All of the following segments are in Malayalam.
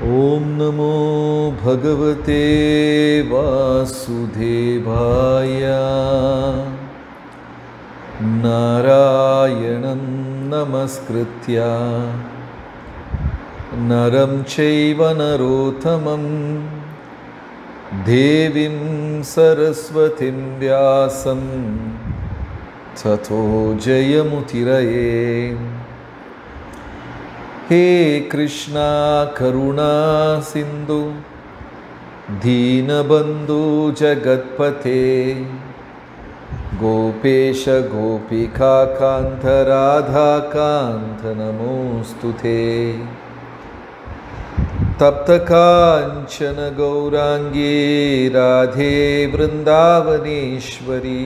ॐ नमो भगवते वासुदेवाय नारायणं नमस्कृत्य नरं चैव नरोत्तमं देवीं सरस्वतीं व्यासं ततो जयमुतिरये हे कृष्णा करुणा सिन्धु दीनबन्धु जगत्पते गोपेश गोपिकान्त राधाकान्त नमोऽस्तु ते तप्तकाञ्चन गौराङ्गी राधे वृन्दावनेश्वरी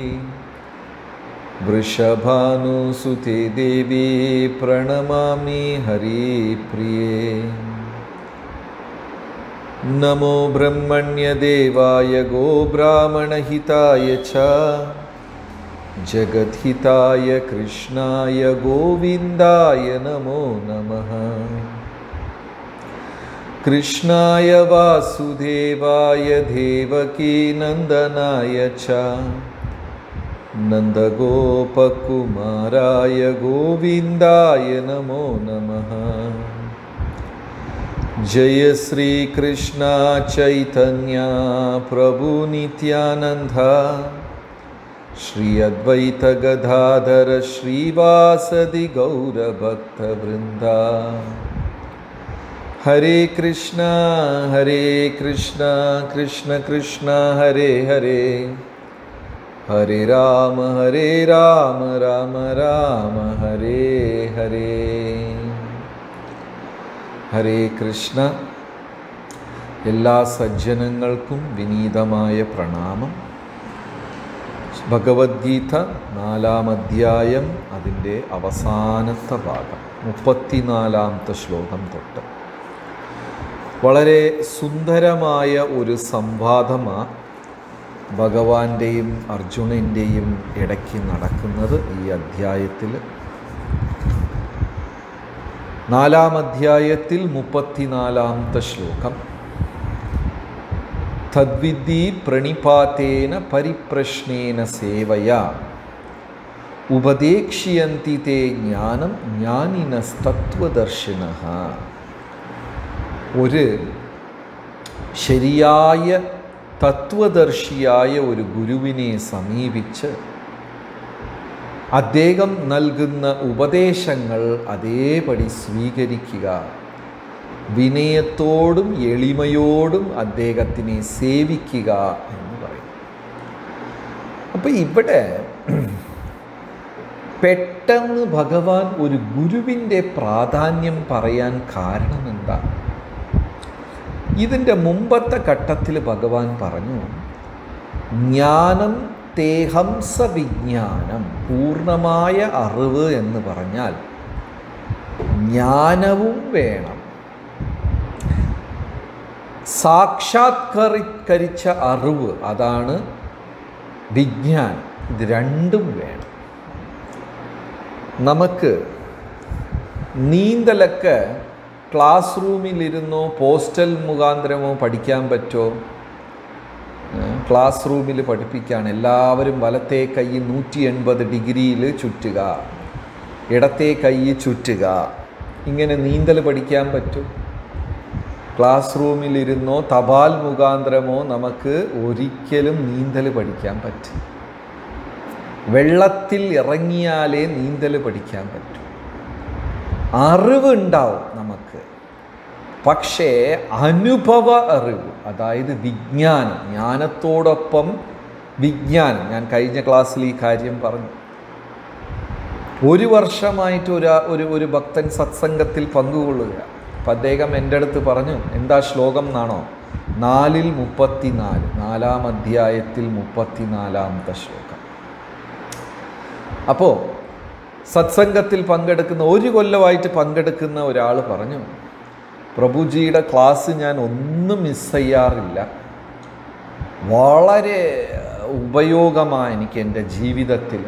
वृषभानुसुते देवी प्रणमामि हरिप्रिये नमो ब्रह्मण्यदेवाय गोब्राह्मणहिताय च जगद्हिताय कृष्णाय गोविन्दाय नमो नमः कृष्णाय वासुदेवाय देवकीनन्दनाय च नन्दगोपकुमाराय गोविन्दाय नमो नमः जय श्रीकृष्णा चैतन्या प्रभुनित्यानन्द श्री अद्वैतगदाधर श्रीवासदि गौरभक्तवृन्दा हरे कृष्णा हरे कृष्णा कृष्ण कृष्ण हरे हरे हरे राम हरे राम राम राम हरे हरे ഹരേ കൃഷ്ണ എല്ലാ സജ്ജനങ്ങൾക്കും വിനീതമായ പ്രണാമം ഭഗവത്ഗീത നാലാം അധ്യായം അതിൻ്റെ അവസാനത്തെ ഭാഗം മുപ്പത്തിനാലാമത്തെ ശ്ലോകം തൊട്ട് വളരെ സുന്ദരമായ ഒരു സംവാദമാണ് ഭഗവാന്റെയും അർജുനൻ്റെയും ഇടയ്ക്ക് നടക്കുന്നത് ഈ അധ്യായത്തിൽ നാലാം അധ്യായത്തിൽ മുപ്പത്തിനാലാമത്തെ ശ്ലോകം തദ്വിദ്ധി പ്രണിപാതേന പരിപ്രശ്നേന സേവയ ഉപദേക്ഷ്യന്തി തേ ജ്ഞാനം ജ്ഞാനിനസ്തത്വദർശിന ഒരു ശരിയായ തത്വദർശിയായ ഒരു ഗുരുവിനെ സമീപിച്ച് അദ്ദേഹം നൽകുന്ന ഉപദേശങ്ങൾ അതേപടി സ്വീകരിക്കുക വിനയത്തോടും എളിമയോടും അദ്ദേഹത്തിനെ സേവിക്കുക എന്ന് പറയും അപ്പം ഇവിടെ പെട്ടെന്ന് ഭഗവാൻ ഒരു ഗുരുവിൻ്റെ പ്രാധാന്യം പറയാൻ കാരണം എന്താ ഇതിൻ്റെ മുമ്പത്തെ ഘട്ടത്തിൽ ഭഗവാൻ പറഞ്ഞു ജ്ഞാനം തേഹംസ വിജ്ഞാനം പൂർണ്ണമായ അറിവ് എന്ന് പറഞ്ഞാൽ ജ്ഞാനവും വേണം സാക്ഷാത്കരിച്ച അറിവ് അതാണ് വിജ്ഞാനം ഇത് രണ്ടും വേണം നമുക്ക് നീന്തലൊക്കെ ക്ലാസ് റൂമിലിരുന്നോ പോസ്റ്റൽ മുഖാന്തരമോ പഠിക്കാൻ പറ്റുമോ ക്ലാസ് റൂമിൽ പഠിപ്പിക്കുകയാണ് എല്ലാവരും വലത്തെ കൈ നൂറ്റി എൺപത് ഡിഗ്രിയിൽ ചുറ്റുക ഇടത്തെ കൈ ചുറ്റുക ഇങ്ങനെ നീന്തൽ പഠിക്കാൻ പറ്റും ക്ലാസ് റൂമിലിരുന്നോ തപാൽ മുഖാന്തരമോ നമുക്ക് ഒരിക്കലും നീന്തൽ പഠിക്കാൻ പറ്റും വെള്ളത്തിൽ ഇറങ്ങിയാലേ നീന്തൽ പഠിക്കാൻ പറ്റും അറിവ് ഉണ്ടാവും നമുക്ക് പക്ഷേ അനുഭവ അറിവ് അതായത് വിജ്ഞാനം ജ്ഞാനത്തോടൊപ്പം വിജ്ഞാനം ഞാൻ കഴിഞ്ഞ ക്ലാസ്സിൽ ഈ കാര്യം പറഞ്ഞു ഒരു വർഷമായിട്ട് ഒരു ഒരു ഒരു ഭക്തൻ സത്സംഗത്തിൽ പങ്കുകൊള്ളുക അപ്പം അദ്ദേഹം എൻ്റെ അടുത്ത് പറഞ്ഞു എന്താ ശ്ലോകം എന്നാണോ നാലിൽ മുപ്പത്തിനാല് നാലാം അധ്യായത്തിൽ മുപ്പത്തിനാലാമത്തെ ശ്ലോകം അപ്പോൾ സത്സംഗത്തിൽ പങ്കെടുക്കുന്ന ഒരു കൊല്ലമായിട്ട് പങ്കെടുക്കുന്ന ഒരാൾ പറഞ്ഞു പ്രഭുജിയുടെ ക്ലാസ് ഞാൻ ഒന്നും മിസ് ചെയ്യാറില്ല വളരെ ഉപയോഗമാണ് എനിക്ക് എൻ്റെ ജീവിതത്തിൽ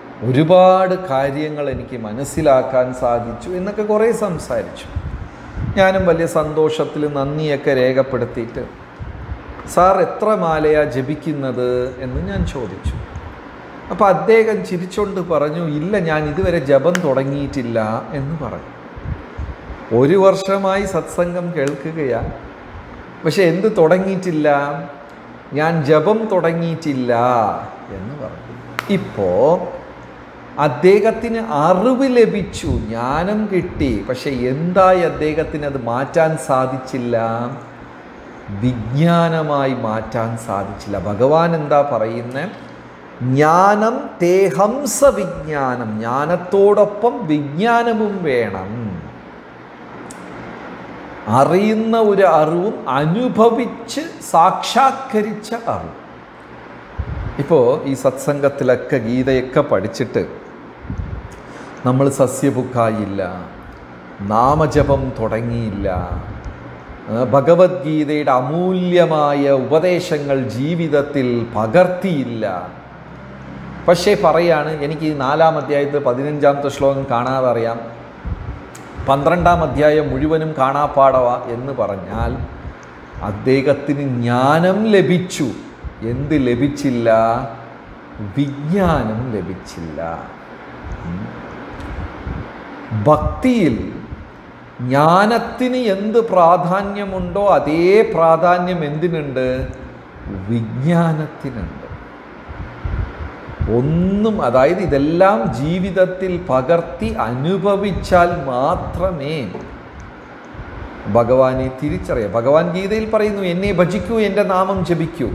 ഒരുപാട് കാര്യങ്ങൾ എനിക്ക് മനസ്സിലാക്കാൻ സാധിച്ചു എന്നൊക്കെ കുറേ സംസാരിച്ചു ഞാനും വലിയ സന്തോഷത്തിൽ നന്ദിയൊക്കെ രേഖപ്പെടുത്തിയിട്ട് സാർ എത്ര മാലയാ ജപിക്കുന്നത് എന്ന് ഞാൻ ചോദിച്ചു അപ്പോൾ അദ്ദേഹം ചിരിച്ചോണ്ട് പറഞ്ഞു ഇല്ല ഞാൻ ഇതുവരെ ജപം തുടങ്ങിയിട്ടില്ല എന്ന് പറഞ്ഞു ഒരു വർഷമായി സത്സംഗം കേൾക്കുകയാ പക്ഷെ എന്ത് തുടങ്ങിയിട്ടില്ല ഞാൻ ജപം തുടങ്ങിയിട്ടില്ല എന്ന് പറഞ്ഞു ഇപ്പോൾ അദ്ദേഹത്തിന് അറിവ് ലഭിച്ചു ജ്ഞാനം കിട്ടി പക്ഷെ എന്തായി അദ്ദേഹത്തിന് അത് മാറ്റാൻ സാധിച്ചില്ല വിജ്ഞാനമായി മാറ്റാൻ സാധിച്ചില്ല ഭഗവാൻ എന്താ പറയുന്നത് ജ്ഞാനം തേഹംസ വിജ്ഞാനം ജ്ഞാനത്തോടൊപ്പം വിജ്ഞാനവും വേണം അറിയുന്ന ഒരു അറിവും അനുഭവിച്ച് സാക്ഷാത്കരിച്ച അറിവ് ഇപ്പോൾ ഈ സത്സംഗത്തിലൊക്കെ ഗീതയൊക്കെ പഠിച്ചിട്ട് നമ്മൾ സസ്യബുക്കായില്ല നാമജപം തുടങ്ങിയില്ല ആ, ഭഗവത്ഗീതയുടെ അമൂല്യമായ ഉപദേശങ്ങൾ ജീവിതത്തിൽ പകർത്തിയില്ല പക്ഷേ പറയാണ് എനിക്ക് ഈ നാലാം അധ്യായത്തിൽ പതിനഞ്ചാമത്തെ ശ്ലോകം കാണാതെ അറിയാം പന്ത്രണ്ടാം അധ്യായം മുഴുവനും കാണാപ്പാടവ എന്ന് പറഞ്ഞാൽ അദ്ദേഹത്തിന് ജ്ഞാനം ലഭിച്ചു എന്ത് ലഭിച്ചില്ല വിജ്ഞാനം ലഭിച്ചില്ല ഉം. ഭക്തിയിൽ ജ്ഞാനത്തിന് എന്ത് പ്രാധാന്യമുണ്ടോ അതേ പ്രാധാന്യം എന്തിനുണ്ട് വിജ്ഞാനത്തിനുണ്ട് ഒന്നും അതായത് ഇതെല്ലാം ജീവിതത്തിൽ പകർത്തി അനുഭവിച്ചാൽ മാത്രമേ ഭഗവാനെ തിരിച്ചറിയാം ഭഗവാൻ ഗീതയിൽ പറയുന്നു എന്നെ ഭജിക്കൂ എൻ്റെ നാമം ജപിക്കൂ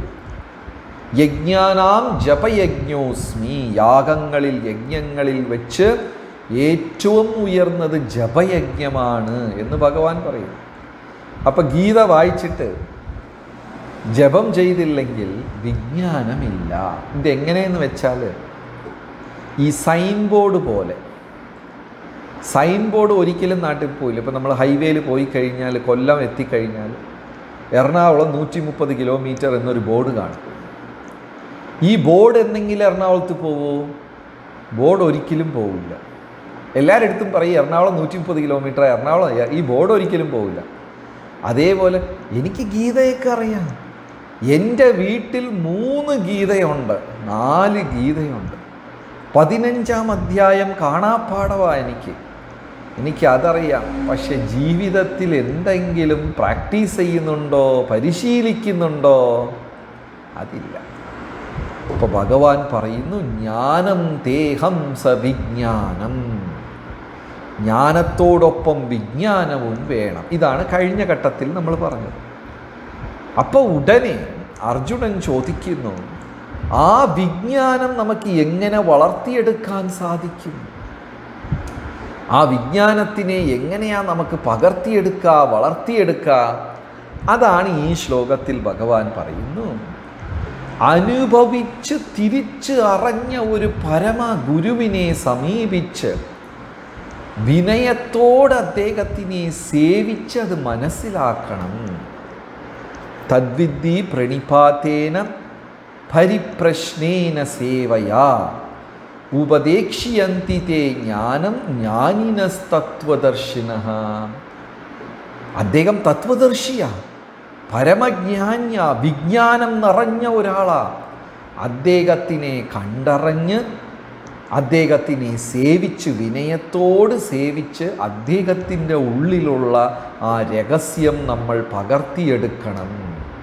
യജ്ഞാനാം ജപയജ്ഞോസ്മി യാഗങ്ങളിൽ യജ്ഞങ്ങളിൽ വെച്ച് ഏറ്റവും ഉയർന്നത് ജപയജ്ഞമാണ് എന്ന് ഭഗവാൻ പറയും അപ്പം ഗീത വായിച്ചിട്ട് ജപം ചെയ്തില്ലെങ്കിൽ വിജ്ഞാനമില്ല ഇതെങ്ങനെയെന്ന് വെച്ചാൽ ഈ സൈൻ ബോർഡ് പോലെ സൈൻ ബോർഡ് ഒരിക്കലും നാട്ടിൽ പോയില്ല ഇപ്പം നമ്മൾ ഹൈവേയിൽ പോയി കഴിഞ്ഞാൽ കൊല്ലം എത്തിക്കഴിഞ്ഞാൽ എറണാകുളം നൂറ്റി മുപ്പത് കിലോമീറ്റർ എന്നൊരു ബോർഡ് കാണും ഈ ബോർഡ് എന്തെങ്കിലും എറണാകുളത്ത് പോവോ ബോർഡ് ഒരിക്കലും പോവില്ല എല്ലാവരുടെ പറയും എറണാകുളം നൂറ്റി മുപ്പത് കിലോമീറ്റർ എറണാകുളം ഈ ബോർഡ് ഒരിക്കലും പോവില്ല അതേപോലെ എനിക്ക് ഗീതയൊക്കെ അറിയാം എൻ്റെ വീട്ടിൽ മൂന്ന് ഗീതയുണ്ട് നാല് ഗീതയുണ്ട് പതിനഞ്ചാം അധ്യായം കാണാപ്പാടവാ എനിക്ക് എനിക്കതറിയാം പക്ഷെ ജീവിതത്തിൽ എന്തെങ്കിലും പ്രാക്ടീസ് ചെയ്യുന്നുണ്ടോ പരിശീലിക്കുന്നുണ്ടോ അതില്ല അപ്പോൾ ഭഗവാൻ പറയുന്നു ജ്ഞാനം തേഹം സ വിജ്ഞാനം ജ്ഞാനത്തോടൊപ്പം വിജ്ഞാനവും വേണം ഇതാണ് കഴിഞ്ഞ ഘട്ടത്തിൽ നമ്മൾ പറഞ്ഞത് അപ്പോൾ ഉടനെ അർജുനൻ ചോദിക്കുന്നു ആ വിജ്ഞാനം നമുക്ക് എങ്ങനെ വളർത്തിയെടുക്കാൻ സാധിക്കും ആ വിജ്ഞാനത്തിനെ എങ്ങനെയാ നമുക്ക് പകർത്തിയെടുക്കുക വളർത്തിയെടുക്കുക അതാണ് ഈ ശ്ലോകത്തിൽ ഭഗവാൻ പറയുന്നു അനുഭവിച്ച് തിരിച്ച് അറിഞ്ഞ ഒരു പരമ ഗുരുവിനെ സമീപിച്ച് വിനയത്തോടെ അദ്ദേഹത്തിനെ സേവിച്ച് അത് മനസ്സിലാക്കണം തദ്വിദ്ധി പ്രണിപാതേന പരിപ്രശ്നേന സേവയാ ഉപദേക്ഷ്യന്തി തേ ജ്ഞാനം ജ്ഞാനിനസ്തത്വദർശിന അദ്ദേഹം തത്വദർശിയാ പരമജ്ഞാന്യ വിജ്ഞാനം നിറഞ്ഞ ഒരാളാ അദ്ദേഹത്തിനെ കണ്ടറിഞ്ഞ് അദ്ദേഹത്തിനെ സേവിച്ച് വിനയത്തോട് സേവിച്ച് അദ്ദേഹത്തിൻ്റെ ഉള്ളിലുള്ള ആ രഹസ്യം നമ്മൾ പകർത്തിയെടുക്കണം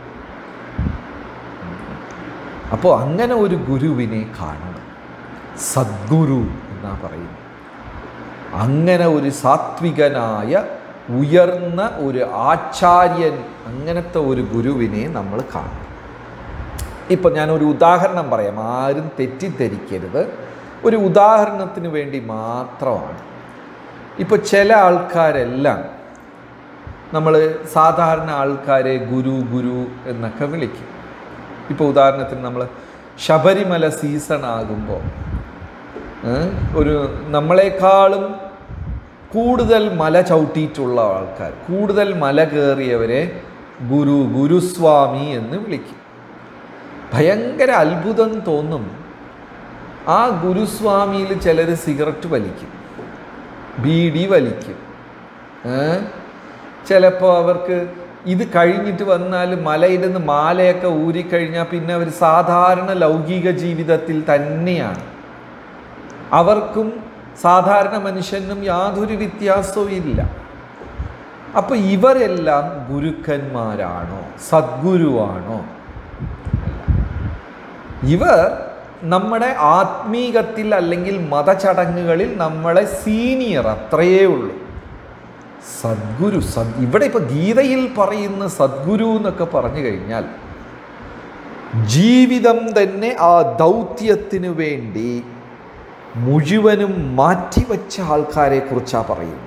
അപ്പോൾ അങ്ങനെ ഒരു ഗുരുവിനെ കാണണം സദ്ഗുരു എന്നാ പറയുന്നത് അങ്ങനെ ഒരു സാത്വികനായ ഉയർന്ന ഒരു ആചാര്യൻ അങ്ങനത്തെ ഒരു ഗുരുവിനെ നമ്മൾ കാണണം ഇപ്പം ഞാനൊരു ഉദാഹരണം പറയാം ആരും തെറ്റിദ്ധരിക്കരുത് ഒരു ഉദാഹരണത്തിന് വേണ്ടി മാത്രമാണ് ഇപ്പോൾ ചില ആൾക്കാരെല്ലാം നമ്മൾ സാധാരണ ആൾക്കാരെ ഗുരു ഗുരു എന്നൊക്കെ വിളിക്കും ഇപ്പോൾ ഉദാഹരണത്തിന് നമ്മൾ ശബരിമല സീസൺ ആകുമ്പോൾ ഏഹ്, ഒരു നമ്മളെക്കാളും കൂടുതൽ മല ചവിട്ടിയിട്ടുള്ള ആൾക്കാർ കൂടുതൽ മല കയറിയവരെ ഗുരു ഗുരുസ്വാമി എന്ന് വിളിക്കും ഭയങ്കര അത്ഭുതം തോന്നും ആ ഗുരുസ്വാമിയിൽ ചിലർ സിഗരറ്റ് വലിക്കും ബീഡി വലിക്കും ഏ? ചിലപ്പോൾ അവർക്ക് ഇത് കഴിഞ്ഞിട്ട് വന്നാൽ മലയിൽ നിന്ന് മാലയൊക്കെ ഊരിക്കഴിഞ്ഞാൽ പിന്നെ അവർ സാധാരണ ലൗകിക ജീവിതത്തിൽ തന്നെയാണ് അവർക്കും സാധാരണ മനുഷ്യനും യാതൊരു വ്യത്യാസവും ഇല്ല അപ്പൊ ഇവരെല്ലാം ഗുരുക്കന്മാരാണോ സദ്ഗുരുവാണോ ഇവർ നമ്മുടെ ആത്മീകത്തിൽ അല്ലെങ്കിൽ മതചടങ്ങുകളിൽ നമ്മളെ സീനിയർ അത്രയേ ഉള്ളൂ സദ്ഗുരു സദ് ഇവിടെ ഇപ്പൊ ഗീതയിൽ പറയുന്ന സദ്ഗുരു എന്നൊക്കെ പറഞ്ഞു കഴിഞ്ഞാൽ ജീവിതം തന്നെ ആ ദൗത്യത്തിനു വേണ്ടി മുഴുവനും മാറ്റിവെച്ച ആൾക്കാരെ കുറിച്ചാണ് പറയുന്നത്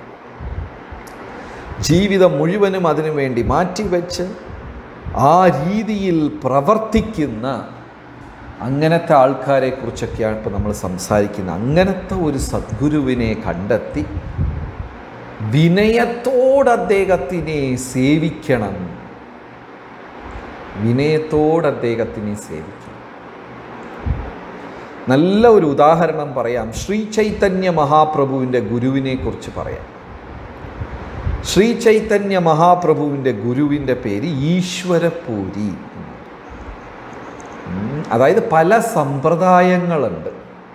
ജീവിതം മുഴുവനും അതിനു വേണ്ടി മാറ്റിവെച്ച് ആ രീതിയിൽ പ്രവർത്തിക്കുന്ന അങ്ങനത്തെ ആൾക്കാരെ കുറിച്ചൊക്കെയാണ് ഇപ്പോൾ നമ്മൾ സംസാരിക്കുന്നത് അങ്ങനത്തെ ഒരു സദ്ഗുരുവിനെ കണ്ടെത്തി വിനയത്തോട് അദ്ദേഹത്തിനെ സേവിക്കണം വിനയത്തോട് അദ്ദേഹത്തിനെ സേവിക്കണം നല്ല ഒരു ഉദാഹരണം പറയാം ശ്രീ ചൈതന്യ മഹാപ്രഭുവിൻ്റെ ഗുരുവിനെ കുറിച്ച് പറയാം ശ്രീ ചൈതന്യ മഹാപ്രഭുവിൻ്റെ ഗുരുവിൻ്റെ പേര് ഈശ്വരപൂരി ഉം, അതായത് പല സമ്പ്രദായങ്ങളുണ്ട്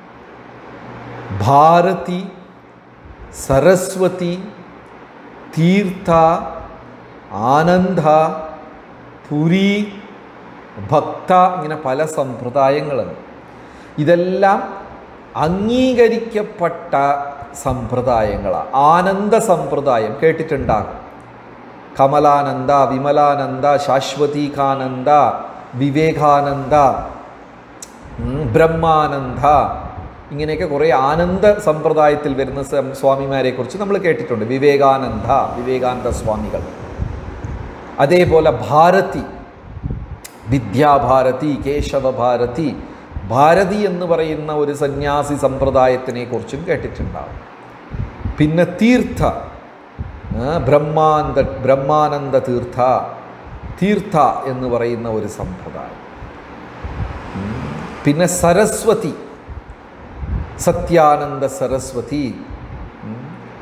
ഭാരതി സരസ്വതി തീർത്ഥ ആനന്ദ പുരി ഭക്ത ഇങ്ങനെ പല സമ്പ്രദായങ്ങളുണ്ട് ഇതെല്ലാം അംഗീകരിക്കപ്പെട്ട സമ്പ്രദായങ്ങളാണ് ആനന്ദ സമ്പ്രദായം കേട്ടിട്ടുണ്ടാകും കമലാനന്ദ വിമലാനന്ദ ശാശ്വതീകാനന്ദ വിവേകാനന്ദ ഉം, ബ്രഹ്മാനന്ദ ഇങ്ങനെയൊക്കെ കുറേ ആനന്ദ സമ്പ്രദായത്തിൽ വരുന്ന സം- സ്വാമിമാരെ കുറിച്ച് നമ്മൾ കേട്ടിട്ടുണ്ട് വിവേകാനന്ദ വിവേകാനന്ദ സ്വാമികൾ അതേപോലെ ഭാരതി വിദ്യാഭാരതി കേശവഭാരതി ഭാരതി എന്ന് പറയുന്ന ഒരു സന്യാസി സമ്പ്രദായത്തിനെ കുറിച്ചും കേട്ടിട്ടുണ്ടാവും പിന്നെ തീർത്ഥ ആ, ബ്രഹ്മാനന്ദ ബ്രഹ്മാനന്ദ തീർത്ഥ തീർത്ഥ എന്ന് പറയുന്ന ഒരു സമ്പ്രദായം ഉം. പിന്നെ സരസ്വതി സത്യാനന്ദ സരസ്വതി ഉം.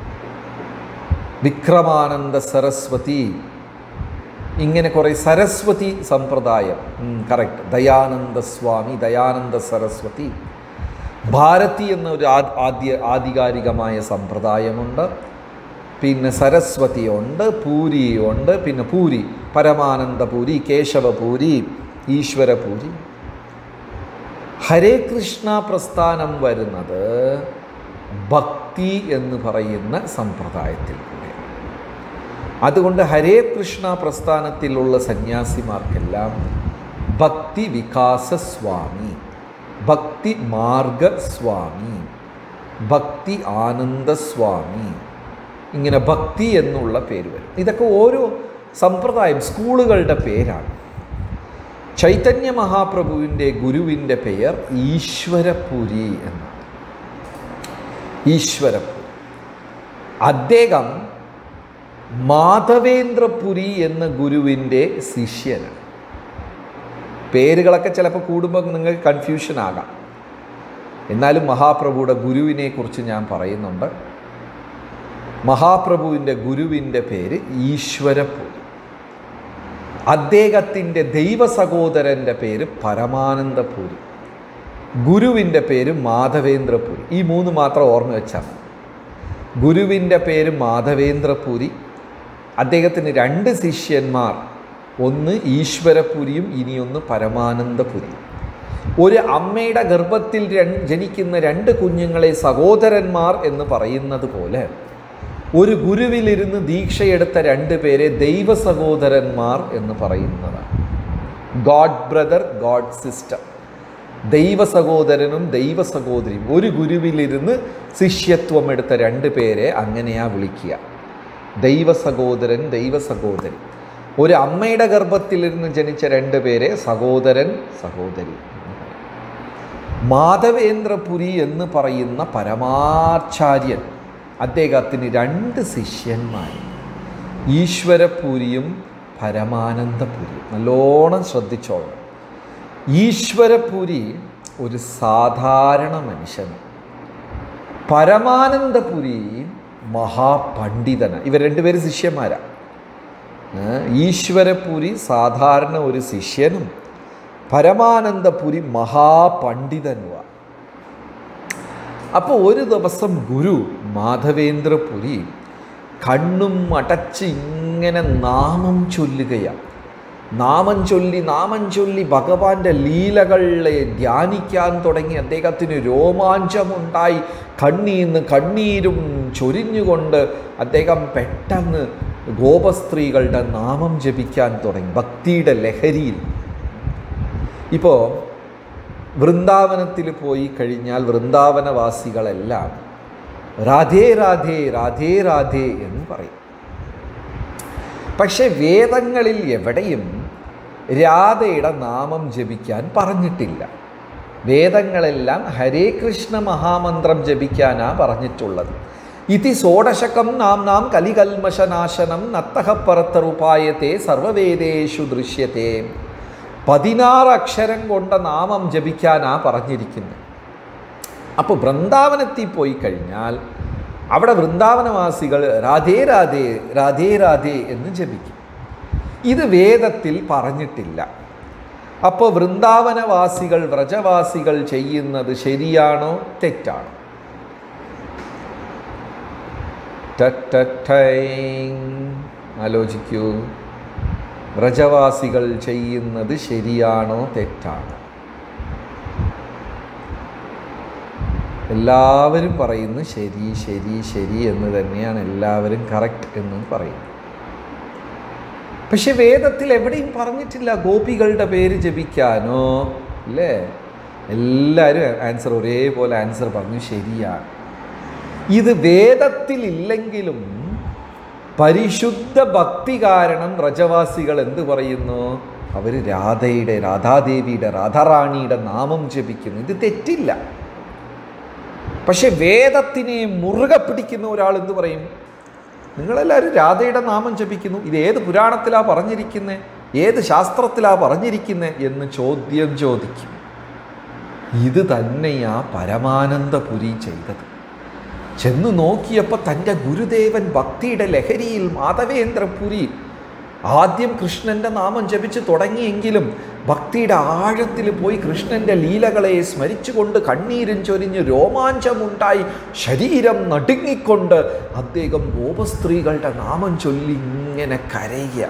വിക്രമാനന്ദ സരസ്വതി ഇങ്ങനെ കുറേ സരസ്വതി സമ്പ്രദായം കറക്റ്റ് ദയാനന്ദ സ്വാമി ദയാനന്ദ സരസ്വതി ഭാരതി എന്നൊരു ആ- ആദ്യ ആധികാരികമായ സമ്പ്രദായമുണ്ട് പിന്നെ സരസ്വതി ഉണ്ട് പൂരി ഉണ്ട് പിന്നെ പൂരി പരമാനന്ദപൂരി കേശവപൂരി ഈശ്വരപൂരി ഹരേ കൃഷ്ണ പ്രസ്ഥാനം വരുന്നത് ഭക്തി എന്ന് പറയുന്ന സമ്പ്രദായത്തിൽ കൂടെ അതുകൊണ്ട് ഹരേ കൃഷ്ണ പ്രസ്ഥാനത്തിലുള്ള സന്യാസിമാർക്കെല്ലാം ഭക്തി വികാസ സ്വാമി ഭക്തി മാർഗ സ്വാമി ഭക്തി ആനന്ദ സ്വാമി ഇങ്ങനെ ഭക്തി എന്നുള്ള പേര് വരും ഇതൊക്കെ ഓരോ സമ്പ്രദായം സ്കൂളുകളുടെ പേരാണ് ചൈതന്യ മഹാപ്രഭുവിൻ്റെ ഗുരുവിൻ്റെ പെയർ ഈശ്വരപുരി എന്നാണ് ഈശ്വരപുരി അദ്ദേഹം മാധവേന്ദ്രപുരി എന്ന ഗുരുവിൻ്റെ ശിഷ്യനാണ് പേരുകളൊക്കെ ചിലപ്പോൾ കൂടുമ്പോൾ നിങ്ങൾക്ക് കൺഫ്യൂഷൻ ആകാം എന്നാലും മഹാപ്രഭുയുടെ ഗുരുവിനെ കുറിച്ച് ഞാൻ പറയുന്നുണ്ട് മഹാപ്രഭുവിൻ്റെ ഗുരുവിൻ്റെ പേര് ഈശ്വരപുരി അദ്ദേഹത്തിൻ്റെ ദൈവ സഹോദരൻ്റെ പേര് പരമാനന്ദപുരി ഗുരുവിൻ്റെ പേര് മാധവേന്ദ്രപുരി ഈ മൂന്ന് മാത്രം ഓർമ്മ വെച്ചാൽ മതി ഗുരുവിൻ്റെ പേര് മാധവേന്ദ്രപുരി അദ്ദേഹത്തിന് രണ്ട് ശിഷ്യന്മാർ ഒന്ന് ഈശ്വരപുരിയും ഇനിയൊന്ന് പരമാനന്ദപുരിയും ഒരു അമ്മയുടെ ഗർഭത്തിൽ രൺ- ജനിക്കുന്ന രണ്ട് കുഞ്ഞുങ്ങളെ സഹോദരന്മാർ എന്ന് പറയുന്നത് പോലെ ഒരു ഗുരുവിലിരുന്ന് ദീക്ഷയെടുത്ത രണ്ട് പേരെ ദൈവ സഹോദരന്മാർ എന്ന് പറയുന്നതാണ് ഗോഡ് ബ്രദർ ഗോഡ് സിസ്റ്റർ ദൈവ സഹോദരനും ദൈവ സഹോദരിയും ഒരു ഗുരുവിലിരുന്ന് ശിഷ്യത്വം എടുത്ത രണ്ട് പേരെ അങ്ങനെയാ വിളിക്കുക ദൈവ സഹോദരൻ ദൈവ സഹോദരി ഒരു അമ്മയുടെ ഗർഭത്തിലിരുന്ന് ജനിച്ച രണ്ട് പേരെ സഹോദരൻ സഹോദരി മാധവേന്ദ്രപുരി എന്ന് പറയുന്ന പരമാചാര്യൻ അദ്ദേഹത്തിന് രണ്ട് ശിഷ്യന്മാർ ഈശ്വരപുരിയും പരമാനന്ദപുരിയും നല്ലോണം ശ്രദ്ധിച്ചോളണം ഈശ്വരപുരി ഒരു സാധാരണ മനുഷ്യനാണ് പരമാനന്ദപുരി മഹാപണ്ഡിതനാണ് ഇവർ രണ്ടുപേരും ശിഷ്യന്മാരാണ് ഏ, ഈശ്വരപുരി സാധാരണ ഒരു ശിഷ്യനും പരമാനന്ദപുരി മഹാപണ്ഡിതനുമാണ് അപ്പോൾ ഒരു ദിവസം ഗുരു മാധവേന്ദ്രപുരി കണ്ണും അടച്ച് ഇങ്ങനെ നാമം ചൊല്ലുകയാണ് നാമം ചൊല്ലി നാമം ചൊല്ലി ഭഗവാന്റെ ലീലകളെ ധ്യാനിക്കാൻ തുടങ്ങി അദ്ദേഹത്തിന് രോമാഞ്ചമുണ്ടായി കണ്ണീന്ന് കണ്ണീരും ചൊരിഞ്ഞുകൊണ്ട് അദ്ദേഹം പെട്ടെന്ന് ഗോപസ്ത്രീകളുടെ നാമം ജപിക്കാൻ തുടങ്ങി ഭക്തിയുടെ ലഹരിയിൽ ഇപ്പോൾ വൃന്ദാവനത്തിൽ പോയി കഴിഞ്ഞാൽ വൃന്ദാവനവാസികളെല്ലാം രാധേ രാധേ രാധേ രാധേ എന്ന് പറയും പക്ഷെ വേദങ്ങളിൽ എവിടെയും രാധയുടെ നാമം ജപിക്കാൻ പറഞ്ഞിട്ടില്ല വേദങ്ങളെല്ലാം ഹരേ കൃഷ്ണ മഹാമന്ത്രം ജപിക്കാനാ പറഞ്ഞിട്ടുള്ളത് ഇതി ഷോഡശകം നാം നാം കലികൽമശനാശനം നത്തഹപ്പറത്തറുപായത്തെ സർവവേദേഷു ദൃശ്യത്തെ പതിനാറ് അക്ഷരം കൊണ്ട നാമം ജപിക്കാനാ പറഞ്ഞിരിക്കുന്നത് അപ്പോൾ വൃന്ദാവനത്തിൽ പോയി കഴിഞ്ഞാൽ അവിടെ വൃന്ദാവനവാസികൾ രാധേ രാധേ രാധേ രാധേ എന്ന് ജപിക്കും ഇത് വേദത്തിൽ പറഞ്ഞിട്ടില്ല അപ്പോൾ വൃന്ദാവനവാസികൾ വ്രജവാസികൾ ചെയ്യുന്നത് ശരിയാണോ തെറ്റാണോ ടട്ടട്ടൈങ്. ആലോചിക്കൂ വ്രജവാസികൾ ചെയ്യുന്നത് ശരിയാണോ തെറ്റാണോ എല്ലാവരും പറയുന്നു ശരി ശരി ശരി എന്ന് തന്നെയാണ് എല്ലാവരും കറക്റ്റ് എന്നും പറയുന്നത് പക്ഷെ വേദത്തിൽ എവിടെയും പറഞ്ഞിട്ടില്ല ഗോപികളുടെ പേര് ജപിക്കാനോ അല്ലേ എല്ലാവരും ആൻസർ ഒരേപോലെ ആൻസർ പറഞ്ഞു ശരിയാണ് ഇത് വേദത്തിൽ ഇല്ലെങ്കിലും പരിശുദ്ധ ഭക്തി കാരണം വ്രജവാസികൾ എന്ത് പറയുന്നു അവർ രാധയുടെ രാധാദേവിയുടെ രാധാറാണിയുടെ നാമം ജപിക്കുന്നു ഇത് തെറ്റില്ല പക്ഷെ വേദത്തിനെ മുറുകെ പിടിക്കുന്ന ഒരാൾ എന്ത് പറയും നിങ്ങളെല്ലാവരും രാധയുടെ നാമം ജപിക്കുന്നു ഇത് ഏത് പുരാണത്തിലാ പറഞ്ഞിരിക്കുന്നത് ഏത് ശാസ്ത്രത്തിലാ പറഞ്ഞിരിക്കുന്നത് എന്ന് ചോദ്യം ചോദിക്കും ഇത് തന്നെയാ പരമാനന്ദപുരി ചെയ്തത് ചെന്ന് നോക്കിയപ്പോൾ തൻ്റെ ഗുരുദേവൻ ഭക്തിയുടെ ലഹരിയിൽ മാധവേന്ദ്രപുരി ആദ്യം കൃഷ്ണൻ്റെ നാമം ജപിച്ച് തുടങ്ങിയെങ്കിലും ഭക്തിയുടെ ആഴത്തിൽ പോയി കൃഷ്ണൻ്റെ ലീലകളെ സ്മരിച്ചുകൊണ്ട് കണ്ണീരും ചൊരിഞ്ഞ് രോമാഞ്ചമുണ്ടായി ശരീരം നടുങ്ങിക്കൊണ്ട് അദ്ദേഹം ഗോപസ്ത്രീകളുടെ നാമം ചൊല്ലി ഇങ്ങനെ കരയുക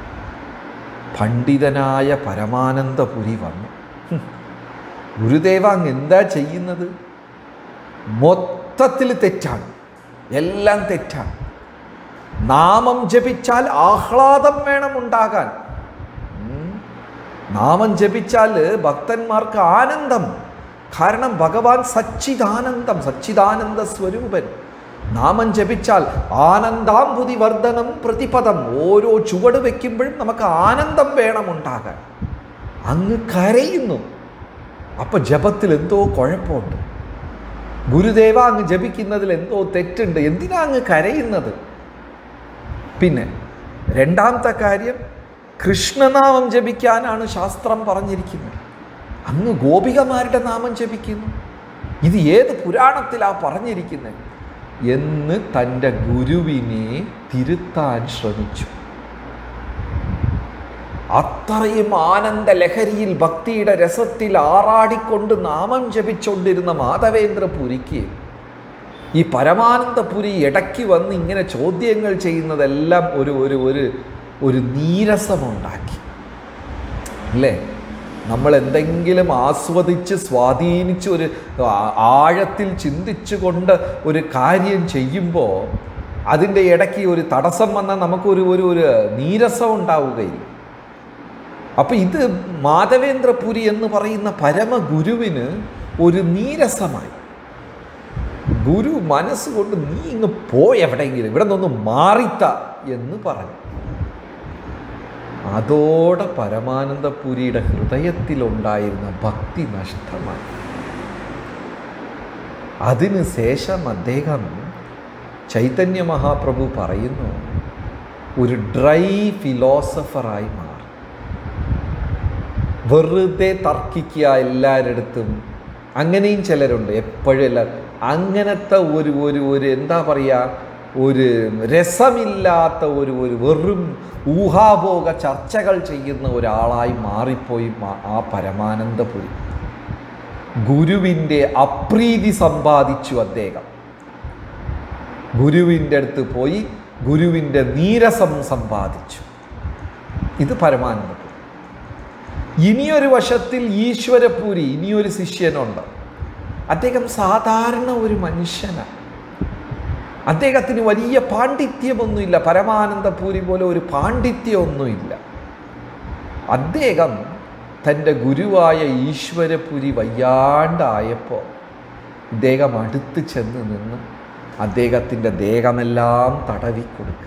പണ്ഡിതനായ പരമാനന്ദപുരി വന്നു ഹും. ഗുരുദേവ അങ്ങ് എന്താ ചെയ്യുന്നത് മൊത്തത്തിൽ തെറ്റാണ് എല്ലാം തെറ്റാണ് നാമം ജപിച്ചാൽ ആഹ്ലാദം വേണം ഉണ്ടാകാൻ ഉം. നാമം ജപിച്ചാൽ ഭക്തന്മാർക്ക് ആനന്ദം കാരണം ഭഗവാൻ സച്ചിദാനന്ദം സച്ചിദാനന്ദ സ്വരൂപൻ നാമം ജപിച്ചാൽ ആനന്ദാംബുതി വർധനം പ്രതിപദം ഓരോ ചുവട് വയ്ക്കുമ്പോഴും നമുക്ക് ആനന്ദം വേണം ഉണ്ടാകാൻ അങ്ങ് കരയുന്നു അപ്പൊ ജപത്തിൽ എന്തോ കുഴപ്പമുണ്ട് ഗുരുദേവ അങ്ങ് ജപിക്കുന്നതിൽ എന്തോ തെറ്റുണ്ട് എന്തിനാ അങ്ങ് കരയുന്നത് പിന്നെ രണ്ടാമത്തെ കാര്യം കൃഷ്ണനാമം ജപിക്കാനാണ് ശാസ്ത്രം പറഞ്ഞിരിക്കുന്നത് അങ്ങ് ഗോപികമാരുടെ നാമം ജപിക്കുന്നു ഇത് ഏത് പുരാണത്തിലാ പറഞ്ഞിരിക്കുന്നത് എന്ന് തൻ്റെ ഗുരുവിനെ തിരുത്താൻ ശ്രമിച്ചു അത്രയും ആനന്ദ ലഹരിയിൽ ഭക്തിയുടെ രസത്തിൽ ആറാടിക്കൊണ്ട് നാമം ജപിച്ചുകൊണ്ടിരുന്ന മാധവേന്ദ്രപുരിക്ക് ഈ പരമാനന്ദപുരി ഇടയ്ക്ക് വന്ന് ഇങ്ങനെ ചോദ്യങ്ങൾ ചെയ്യുന്നതെല്ലാം ഒരു ഒരു ഒരു ഒരു നീരസമുണ്ടാക്കി അല്ലേ നമ്മൾ എന്തെങ്കിലും ആസ്വദിച്ച് സ്വാധീനിച്ച് ഒരു ആ- ആഴത്തിൽ ചിന്തിച്ചുകൊണ്ട് ഒരു കാര്യം ചെയ്യുമ്പോൾ അതിൻ്റെ ഇടയ്ക്ക് ഒരു തടസ്സം വന്നാൽ നമുക്കൊരു ഒരു ഒരു നീരസം ഉണ്ടാവുകയില്ല അപ്പം ഇത് മാധവേന്ദ്രപുരി എന്ന് പറയുന്ന പരമഗുരുവിന് ഒരു നീരസമായി ഗുരു മനസ്സുകൊണ്ട് നീ ഇങ്ങ് പോയി എവിടെയെങ്കിലും ഇവിടെ നിന്നൊന്ന് മാറിത്ത എന്ന് പറഞ്ഞു അതോടെ പരമാനന്ദപുരിയുടെ ഹൃദയത്തിലുണ്ടായിരുന്ന ഭക്തി നഷ്ടമായി അതിന് ശേഷം അദ്ദേഹം ചൈതന്യ മഹാപ്രഭു പറയുന്നു ഒരു ഡ്രൈ ഫിലോസഫറായി മാറി വെറുതെ തർക്കിക്കുക എല്ലാവരിടത്തും അങ്ങനെയും ചിലരുണ്ട് എപ്പോഴും എല്ലാവരും അങ്ങനത്തെ ഒരു ഒരു ഒരു എന്താ പറയുക ഒരു രസമില്ലാത്ത ഒരു ഒരു വെറും ഊഹാഭോഗ ചർച്ചകൾ ചെയ്യുന്ന ഒരാളായി മാറിപ്പോയി മാ- ആ പരമാനന്ദപുരി ഗുരുവിൻ്റെ അപ്രീതി സമ്പാദിച്ചു അദ്ദേഹം ഗുരുവിൻ്റെ അടുത്ത് പോയി ഗുരുവിൻ്റെ നീരസം സമ്പാദിച്ചു ഇത് പരമാനന്ദപുരി ഇനിയൊരു വശത്തിൽ ഈശ്വരപൂരി ഇനിയൊരു ശിഷ്യനുണ്ട് അദ്ദേഹം സാധാരണ ഒരു മനുഷ്യനാണ് അദ്ദേഹത്തിന് വലിയ പാണ്ഡിത്യമൊന്നുമില്ല പരമാനന്ദപൂരി പോലെ ഒരു പാണ്ഡിത്യമൊന്നുമില്ല അദ്ദേഹം തൻ്റെ ഗുരുവായ ഈശ്വരപുരി വയ്യാണ്ടായപ്പോൾ ഇദ്ദേഹം അടുത്ത് ചെന്ന് നിന്ന് അദ്ദേഹത്തിൻ്റെ ദേഹമെല്ലാം തടവി കൊടുക്കുക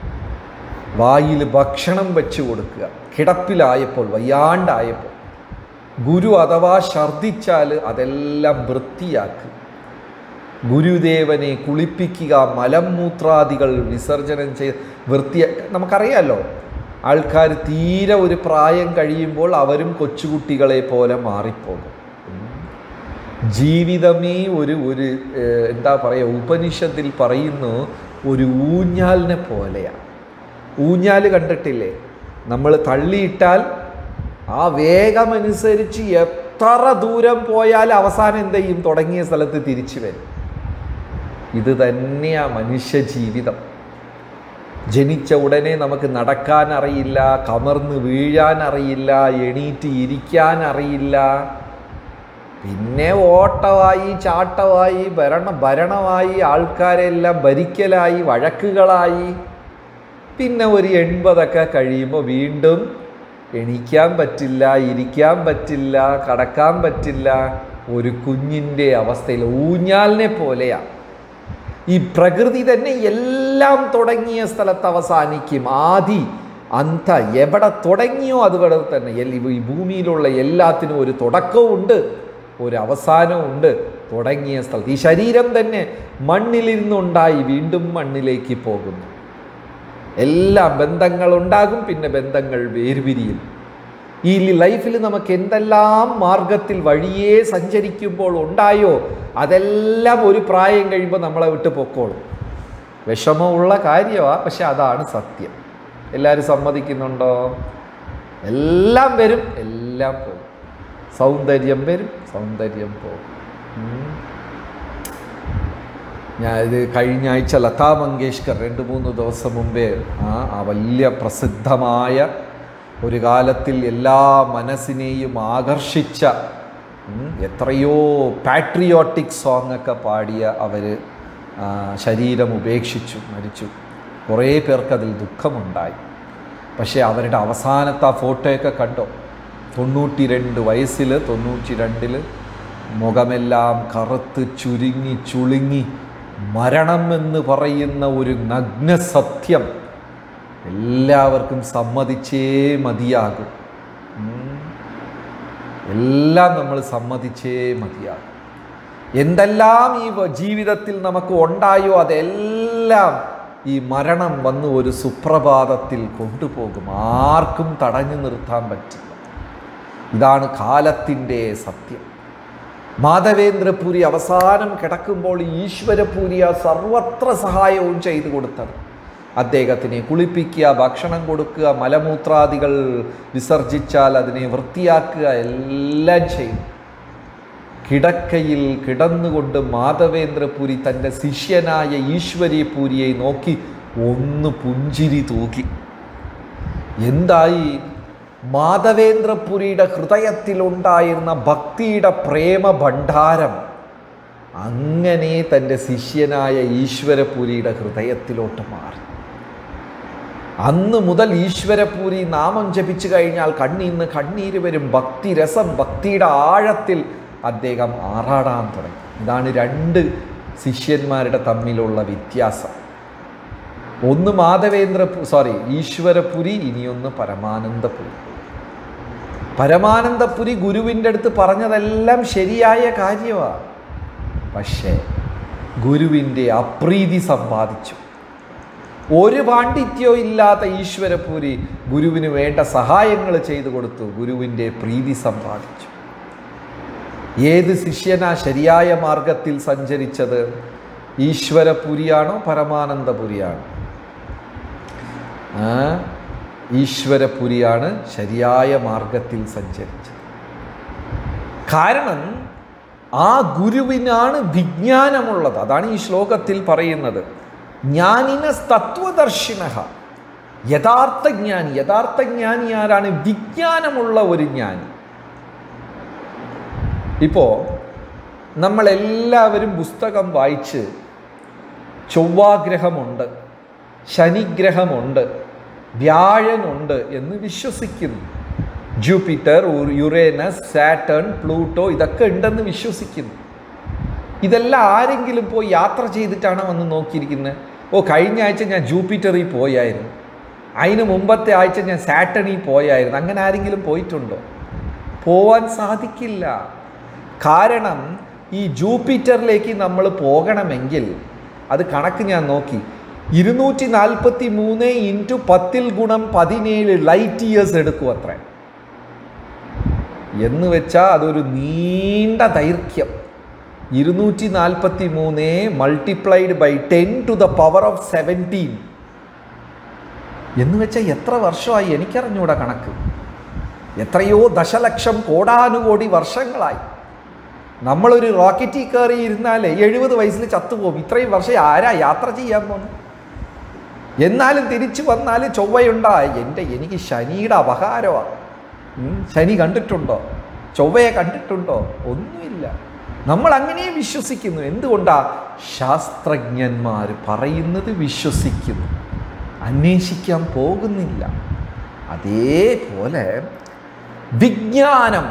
വായിൽ ഭക്ഷണം വെച്ച് കൊടുക്കുക കിടപ്പിലായപ്പോൾ വയ്യാണ്ടായപ്പോൾ ഗുരു അഥവാ ഛർദിച്ചാൽ അതെല്ലാം വൃത്തിയാക്കുക ഗുരുദേവനെ കുളിപ്പിക്കുക മലമൂത്രാദികൾ വിസർജനം ചെയ്ത് വൃത്തിയ നമുക്കറിയാലോ ആൾക്കാർ തീരെ ഒരു പ്രായം കഴിയുമ്പോൾ അവരും കൊച്ചുകുട്ടികളെ പോലെ മാറിപ്പോകും ഉം. ജീവിതമേ ഒരു ഒരു ഏഹ്, എന്താ പറയുക ഉപനിഷത്തിൽ പറയുന്നു ഒരു ഊഞ്ഞാലിനെ പോലെയാണ് ഊഞ്ഞാൽ കണ്ടിട്ടില്ലേ നമ്മൾ തള്ളിയിട്ടാൽ ആ വേഗമനുസരിച്ച് എത്ര ദൂരം പോയാൽ അവസാനം എന്ത് ചെയ്യും തുടങ്ങിയ സ്ഥലത്ത് തിരിച്ചു വരും ഇത് തന്നെയാ മനുഷ്യ ജീവിതം ജനിച്ച ഉടനെ നമുക്ക് നടക്കാൻ അറിയില്ല കമർന്ന് വീഴാൻ അറിയില്ല എണീറ്റ് ഇരിക്കാൻ അറിയില്ല പിന്നെ ഓട്ടമായി ചാട്ടമായി ഭരണ ഭരണമായി ആൾക്കാരെല്ലാം ഭരിക്കലായി വഴക്കുകളായി പിന്നെ ഒരു എൺപതൊക്കെ കഴിയുമ്പോൾ വീണ്ടും എണീക്കാൻ പറ്റില്ല ഇരിക്കാൻ പറ്റില്ല കടക്കാൻ പറ്റില്ല ഒരു കുഞ്ഞിൻ്റെ അവസ്ഥയിൽ ഊഞ്ഞാലിനെ പോലെയാണ് ഈ പ്രകൃതി തന്നെ എല്ലാം തുടങ്ങിയ സ്ഥലത്ത് അവസാനിക്കും ആദി അന്ത എവിടെ തുടങ്ങിയോ അതുവിടെ തന്നെ എൽ- ഈ ഭൂമിയിലുള്ള എല്ലാത്തിനും ഒരു തുടക്കവുമുണ്ട് ഒരു അവസാനവുമുണ്ട് തുടങ്ങിയ സ്ഥലത്ത് ഈ ശരീരം തന്നെ മണ്ണിലിരുന്നുണ്ടായി വീണ്ടും മണ്ണിലേക്ക് പോകുന്നു എല്ലാ ബന്ധങ്ങളുണ്ടാകും പിന്നെ ബന്ധങ്ങൾ വേർപിരിയും ഈ ലൈഫിൽ നമുക്ക് എന്തെല്ലാം മാർഗത്തിൽ വഴിയേ സഞ്ചരിക്കുമ്പോൾ ഉണ്ടായോ അതെല്ലാം ഒരു പ്രായം കഴിയുമ്പോൾ നമ്മളെ വിട്ട് പൊക്കോളും വിഷമമുള്ള കാര്യമാണ് പക്ഷെ അതാണ് സത്യം എല്ലാവരും സമ്മതിക്കുന്നുണ്ടോ എല്ലാം വരും എല്ലാം പോകും സൗന്ദര്യം വരും സൗന്ദര്യം പോകും ഉം. ഞാൻ ഇത് കഴിഞ്ഞ ആഴ്ച ലതാ മങ്കേഷ്കർ രണ്ട് മൂന്ന് ദിവസം മുമ്പേ ആ ആ വലിയ പ്രസിദ്ധമായ ഒരു കാലത്തിൽ എല്ലാ മനസ്സിനെയും ആകർഷിച്ച ഉം, എത്രയോ പാട്രിയോട്ടിക് സോങ് ഒക്കെ പാടിയ അവർ ശരീരം ഉപേക്ഷിച്ചു മരിച്ചു കുറേ പേർക്ക് അതിൽ ദുഃഖമുണ്ടായി പക്ഷേ അവരുടെ അവസാനത്തെ ആ ഫോട്ടോയൊക്കെ കണ്ടോ തൊണ്ണൂറ്റി രണ്ട് വയസ്സിൽ തൊണ്ണൂറ്റി രണ്ടിൽ മുഖമെല്ലാം കറുത്ത് ചുരുങ്ങി ചുളുങ്ങി മരണം എന്ന് പറയുന്ന ഒരു നഗ്ന സത്യം എല്ലാവർക്കും സമ്മതിച്ചേ മതിയാകും ഉം. എല്ലാം നമ്മൾ സമ്മതിച്ചേ മതിയാകും എന്തെല്ലാം ഈ വ- ജീവിതത്തിൽ നമുക്ക് ഉണ്ടായോ അതെല്ലാം ഈ മരണം വന്ന് ഒരു സുപ്രഭാതത്തിൽ കൊണ്ടുപോകും ആർക്കും തടഞ്ഞു നിർത്താൻ പറ്റില്ല ഇതാണ് കാലത്തിൻ്റെ സത്യം മാധവേന്ദ്രപുരി അവസാനം കിടക്കുമ്പോൾ ഈശ്വരപൂരി ആ സർവത്ര സഹായവും ചെയ്തു കൊടുത്തത് അദ്ദേഹത്തിനെ കുളിപ്പിക്കുക ഭക്ഷണം കൊടുക്കുക മലമൂത്രാദികൾ വിസർജിച്ചാൽ അതിനെ വൃത്തിയാക്കുക എല്ലാം ചെയ്യും കിടക്കയിൽ കിടന്നുകൊണ്ട് മാധവേന്ദ്രപുരി തൻ്റെ ശിഷ്യനായ ഈശ്വരീപൂരിയെ നോക്കി ഒന്ന് പുഞ്ചിരി തൂക്കി എന്തായി മാധവേന്ദ്രപുരിയുടെ ഹൃദയത്തിലുണ്ടായിരുന്ന ഭക്തിയുടെ പ്രേമ ഭണ്ഡാരം അങ്ങനെ തൻ്റെ ശിഷ്യനായ ഈശ്വരപുരിയുടെ ഹൃദയത്തിലോട്ട് മാറി അന്ന് മുതൽ ഈശ്വരപൂരി നാമം ജപിച്ചു കഴിഞ്ഞാൽ കണ്ണീന്ന് കണ്ണീര് വരും ഭക്തി രസം ഭക്തിയുടെ ആഴത്തിൽ അദ്ദേഹം ആറാടാൻ തുടങ്ങി ഇതാണ് രണ്ട് ശിഷ്യന്മാരുടെ തമ്മിലുള്ള വ്യത്യാസം ഒന്ന് മാധവേന്ദ്ര സോറി ഈശ്വരപുരി ഇനിയൊന്ന് പരമാനന്ദപുരി പരമാനന്ദപുരി ഗുരുവിൻ്റെ അടുത്ത് പറഞ്ഞതെല്ലാം ശരിയായ കാര്യമാണ് പക്ഷേ ഗുരുവിൻ്റെ അപ്രീതി സമ്പാദിച്ചു ഒരു പാണ്ഡിത്യവും ഇല്ലാത്ത ഈശ്വരപൂരി ഗുരുവിന് വേണ്ട സഹായങ്ങൾ ചെയ്തു കൊടുത്തു ഗുരുവിൻ്റെ പ്രീതി സമ്പാദിച്ചു ഏത് ശിഷ്യനാ ശരിയായ മാർഗത്തിൽ സഞ്ചരിച്ചത് ഈശ്വരപുരിയാണോ പരമാനന്ദപുരിയാണോ ആ ഈശ്വരപുരിയാണ് ശരിയായ മാർഗത്തിൽ സഞ്ചരിച്ചത് കാരണം ആ ഗുരുവിനാണ് വിജ്ഞാനമുള്ളത് അതാണ് ഈ ശ്ലോകത്തിൽ പറയുന്നത് ജ്ഞാനിന തത്വദർശിന യഥാർത്ഥ ജ്ഞാനി യഥാർത്ഥ ജ്ഞാനി ആരാണ് വിജ്ഞാനമുള്ള ഒരു ജ്ഞാനി ഇപ്പോൾ നമ്മളെല്ലാവരും പുസ്തകം വായിച്ച് ചൊവ്വാഗ്രഹമുണ്ട് ശനിഗ്രഹമുണ്ട് വ്യാഴനുണ്ട് എന്ന് വിശ്വസിക്കുന്നു ജൂപ്പിറ്റർ യുറേനസ് സാറ്റേൺ പ്ലൂട്ടോ ഇതൊക്കെ ഉണ്ടെന്ന് വിശ്വസിക്കുന്നു ഇതെല്ലാം ആരെങ്കിലും പോയി യാത്ര ചെയ്തിട്ടാണ് വന്ന് നോക്കിയിരിക്കുന്നത് ഓ കഴിഞ്ഞ ആഴ്ച ഞാൻ ജൂപ്പിറ്ററിൽ പോയായിരുന്നു അതിന് മുമ്പത്തെ ആഴ്ച ഞാൻ സാറ്റണിൽ പോയായിരുന്നു അങ്ങനെ ആരെങ്കിലും പോയിട്ടുണ്ടോ പോവാൻ സാധിക്കില്ല കാരണം ഈ ജൂപ്പിറ്ററിലേക്ക് നമ്മൾ പോകണമെങ്കിൽ അത് കണക്ക് ഞാൻ നോക്കി ഇരുന്നൂറ്റി നാൽപ്പത്തി മൂന്ന് ഇൻറ്റു പത്തിൽ ഗുണം പതിനേഴ് ലൈറ്റ് ഇയേഴ്സ് എടുക്കും അത്ര എന്ന് വെച്ചാൽ അതൊരു നീണ്ട ദൈർഘ്യം ഇരുന്നൂറ്റി നാൽപ്പത്തി മൂന്ന് multiplied by ten to the power of seventeen എന്ന് വെച്ചാൽ എത്ര വർഷമായി എനിക്കറിഞ്ഞൂടാ കണക്ക് എത്രയോ ദശലക്ഷം കോടാനുകോടി വർഷങ്ങളായി നമ്മളൊരു റോക്കറ്റിൽ കയറി ഇരുന്നാൽ എഴുപത് വയസ്സിൽ ചത്തുപോകും ഇത്രയും വർഷം ആരാ യാത്ര ചെയ്യാൻ പോകുന്നു എന്നാലും തിരിച്ചു വന്നാൽ ചൊവ്വയുണ്ടായി എൻ്റെ എനിക്ക് ശനിയുടെ അപകാരമാണ് ഉം, ശനി കണ്ടിട്ടുണ്ടോ ചൊവ്വയെ കണ്ടിട്ടുണ്ടോ ഒന്നുമില്ല നമ്മൾ അങ്ങനെ വിശ്വസിക്കുന്നു എന്തുകൊണ്ടാ ശാസ്ത്രജ്ഞന്മാർ പറയുന്നത് വിശ്വസിക്കുന്നു അന്വേഷിക്കാൻ പോകുന്നില്ല അതേപോലെ വിജ്ഞാനം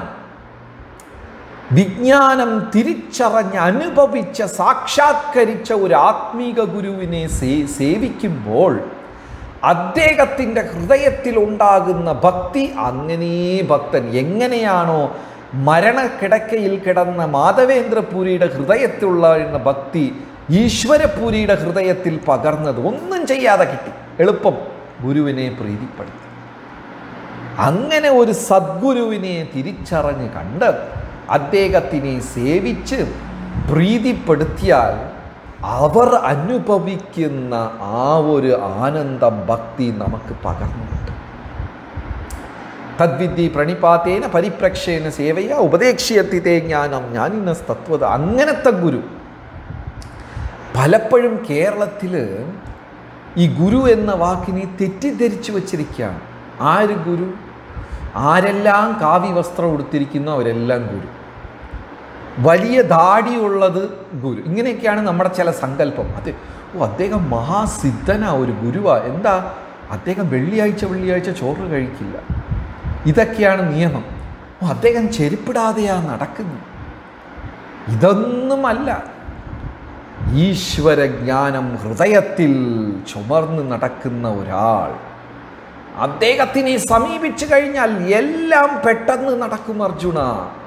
വിജ്ഞാനം തിരിച്ചറിഞ്ഞ് അനുഭവിച്ച സാക്ഷാത്കരിച്ച ഒരു ആത്മീക ഗുരുവിനെ സേ സേവിക്കുമ്പോൾ അദ്ദേഹത്തിൻ്റെ ഹൃദയത്തിലുണ്ടാകുന്ന ഭക്തി അങ്ങനെ ഭക്തൻ എങ്ങനെയാണോ മരണക്കിടക്കയിൽ കിടന്ന മാധവേന്ദ്രപുരിയുടെ ഹൃദയത്തിലുള്ള ഭക്തി ഈശ്വരപുരിയുടെ ഹൃദയത്തിൽ പകർന്നത് ഒന്നും ചെയ്യാതെ കിട്ടി എളുപ്പം ഗുരുവിനെ പ്രീതിപ്പെടുത്തി അങ്ങനെ ഒരു സദ്ഗുരുവിനെ തിരിച്ചറിഞ്ഞ് കണ്ട് അദ്ദേഹത്തിനെ സേവിച്ച് പ്രീതിപ്പെടുത്തിയാൽ അവർ അനുഭവിക്കുന്ന ആ ഒരു ആനന്ദം ഭക്തി നമുക്ക് പകർന്നു കിട്ടും തദ്വിദ്ധി പ്രണിപാതേന പരിപ്രക്ഷേന സേവയ ഉപദേക്ഷ്യത്തിത്തെ ജ്ഞാനം ഞാനിന്ന തത്വത അങ്ങനത്തെ ഗുരു പലപ്പോഴും കേരളത്തിൽ ഈ ഗുരു എന്ന വാക്കിനെ തെറ്റിദ്ധരിച്ചു വച്ചിരിക്കുകയാണ് ആര് ഗുരു ആരെല്ലാം കാവി വസ്ത്രം ഉടുത്തിരിക്കുന്നോ അവരെല്ലാം ഗുരു വലിയ ദാടിയുള്ളത് ഗുരു ഇങ്ങനെയൊക്കെയാണ് നമ്മുടെ ചില സങ്കല്പം അത് ഓ അദ്ദേഹം മഹാസിദ്ധനാ ഒരു ഗുരുവാ എന്താ അദ്ദേഹം വെള്ളിയാഴ്ച വെള്ളിയാഴ്ച ചോറ് കഴിക്കില്ല ഇതൊക്കെയാണ് നിയമം ഓ അദ്ദേഹം ചെരുപ്പിടാതെയാ നടക്കുന്നു ഇതൊന്നുമല്ല ഈശ്വരജ്ഞാനം ഹൃദയത്തിൽ ചുമർന്ന് നടക്കുന്ന ഒരാൾ അദ്ദേഹത്തിനെ സമീപിച്ചു കഴിഞ്ഞാൽ എല്ലാം പെട്ടെന്ന് നടക്കും അർജുന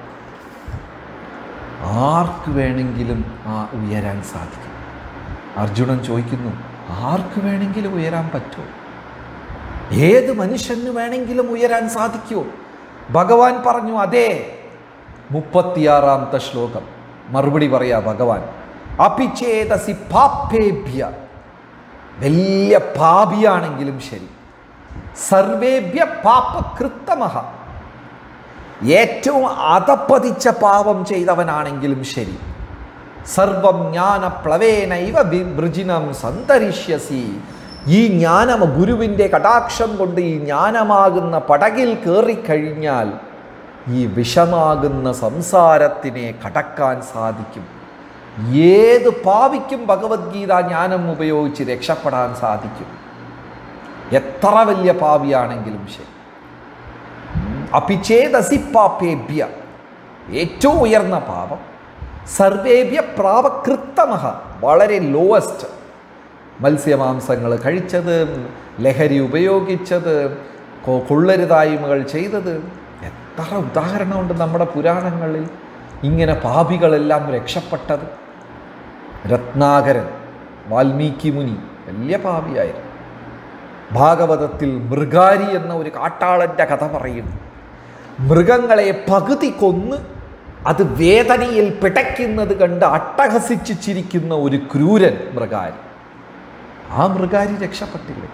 ആർക്ക് വേണമെങ്കിലും ആ ഉയരാൻ സാധിക്കും അർജുനൻ ചോദിക്കുന്നു ആർക്ക് വേണമെങ്കിലും ഉയരാൻ പറ്റുമോ ഏത് മനുഷ്യന് വേണമെങ്കിലും ഉയരാൻ സാധിക്കുമോ ഭഗവാൻ പറഞ്ഞു അതെ മുപ്പത്തിയാറാമത്തെ ശ്ലോകം മറുപടി പറയാ ഭഗവാൻ അപിചേതസി പാപ്പേഭ്യ വലിയ പാപിയാണെങ്കിലും ശരി സർവേഭ്യ പാപകൃത്തമഹ ഏറ്റവും അതപ്പതിച്ച പാപം ചെയ്തവനാണെങ്കിലും ശരി സർവം ജ്ഞാന പ്ലവേനൈവ വൃജിനം സന്തരിഷ്യസി ഈ ജ്ഞാനം ഗുരുവിൻ്റെ കടാക്ഷം കൊണ്ട് ഈ ജ്ഞാനമാകുന്ന പടകിൽ കയറിക്കഴിഞ്ഞാൽ ഈ വിഷമാകുന്ന സംസാരത്തിനെ കടക്കാൻ സാധിക്കും ഏത് പാവിക്കും ഭഗവത്ഗീത ജ്ഞാനം ഉപയോഗിച്ച് രക്ഷപ്പെടാൻ സാധിക്കും എത്ര വലിയ പാവിയാണെങ്കിലും ശരി അപിചേതസി പാപേഭ്യ ഏറ്റവും ഉയർന്ന പാപം സർവേഭ്യ പ്രാപകൃത്തമഹ വളരെ ലോവസ്റ്റ് മത്സ്യമാംസങ്ങൾ കഴിച്ചത് ലഹരി ഉപയോഗിച്ചത് കൊ- കൊള്ളരുതായ്മകൾ ചെയ്തത് എത്ര ഉദാഹരണമുണ്ട് നമ്മുടെ പുരാണങ്ങളിൽ ഇങ്ങനെ പാപികളെല്ലാം രക്ഷപ്പെട്ടത് രത്നാകരൻ വാൽമീകി മുനി വലിയ പാപിയായിരുന്നു ഭാഗവതത്തിൽ മൃഗാരി എന്ന ഒരു കാട്ടാളൻ്റെ കഥ പറയുന്നു മൃഗങ്ങളെ പകുതി കൊന്ന് അത് വേദനയിൽ പിടയ്ക്കുന്നത് കണ്ട് അട്ടഹസിച്ച് ചിരിക്കുന്ന ഒരു ക്രൂരൻ മൃഗാരി ആ മൃഗാരി രക്ഷപ്പെട്ടില്ലേ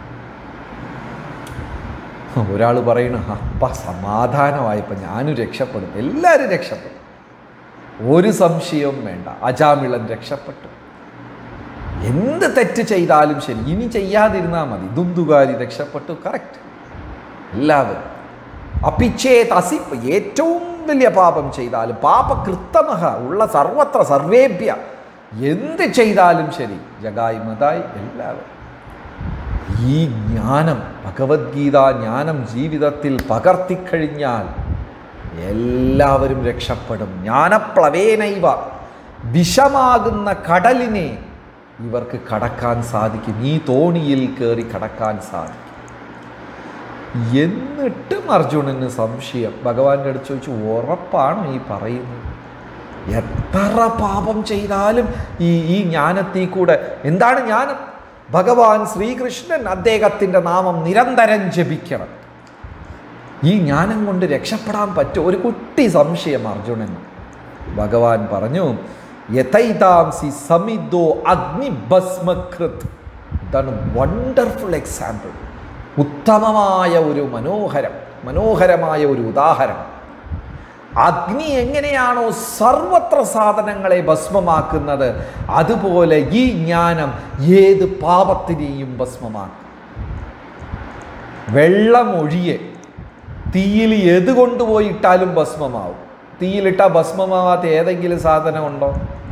ഒരാൾ പറയണ അപ്പ സമാധാനമായപ്പോൾ ഞാനും രക്ഷപ്പെടും എല്ലാവരും രക്ഷപ്പെടും ഒരു സംശയവും വേണ്ട അജാമിളൻ രക്ഷപ്പെട്ടു എന്ത് തെറ്റ് ചെയ്താലും ശരി ഇനി ചെയ്യാതിരുന്നാൽ മതി ദുന്തുകാരി രക്ഷപ്പെട്ടു കറക്റ്റ് എല്ലാവരും അപ്പിച്ചേത് അസിപ്പ് ഏറ്റവും വലിയ പാപം ചെയ്താലും പാപകൃത്തമഹ ഉള്ള സർവത്ര സർവേഭ്യ എന്ത് ചെയ്താലും ശരി ജഗായി മതായി എല്ലാവരും ഈ ജ്ഞാനം ഭഗവത്ഗീത ജ്ഞാനം ജീവിതത്തിൽ പകർത്തിക്കഴിഞ്ഞാൽ എല്ലാവരും രക്ഷപ്പെടും ജ്ഞാനപ്ലവേനൈവ വിഷമാകുന്ന കടലിനെ ഇവർക്ക് കടക്കാൻ സാധിക്കും ഈ തോണിയിൽ കയറി കടക്കാൻ സാധിക്കും എന്നിട്ടും അർജുനന് സംശയം ഭഗവാന്റെ അടുത്ത് ചോദിച്ചു ഉറപ്പാണോ ഈ പറയുന്നത് എത്ര പാപം ചെയ്താലും ഈ ഈ ജ്ഞാനത്തിൽ കൂടെ എന്താണ് ജ്ഞാനം ഭഗവാൻ ശ്രീകൃഷ്ണൻ അദ്ദേഹത്തിൻ്റെ നാമം നിരന്തരം ജപിക്കണം ഈ ജ്ഞാനം കൊണ്ട് രക്ഷപ്പെടാൻ പറ്റും ഒരു കുട്ടി സംശയം അർജുനന് ഭഗവാൻ പറഞ്ഞു യഥൈതാംസി സമിതോ അഗ്നിഭസ്മകൃത് ഇതാണ് വണ്ടർഫുൾ എക്സാമ്പിൾ ഉത്തമമായ ഒരു മനോഹരം മനോഹരമായ ഒരു ഉദാഹരണം അഗ്നി എങ്ങനെയാണോ സർവത്ര സാധനങ്ങളെ ഭസ്മമാക്കുന്നത് അതുപോലെ ഈ ജ്ഞാനം ഏത് പാപത്തിനെയും ഭസ്മമാക്കും വെള്ളമൊഴിയെ തീയിൽ ഏത് കൊണ്ടുപോയിട്ടാലും ഭസ്മമാവും തീയിലിട്ടാൽ ഭസ്മമാവാത്ത ഏതെങ്കിലും സാധനം ഉണ്ടോ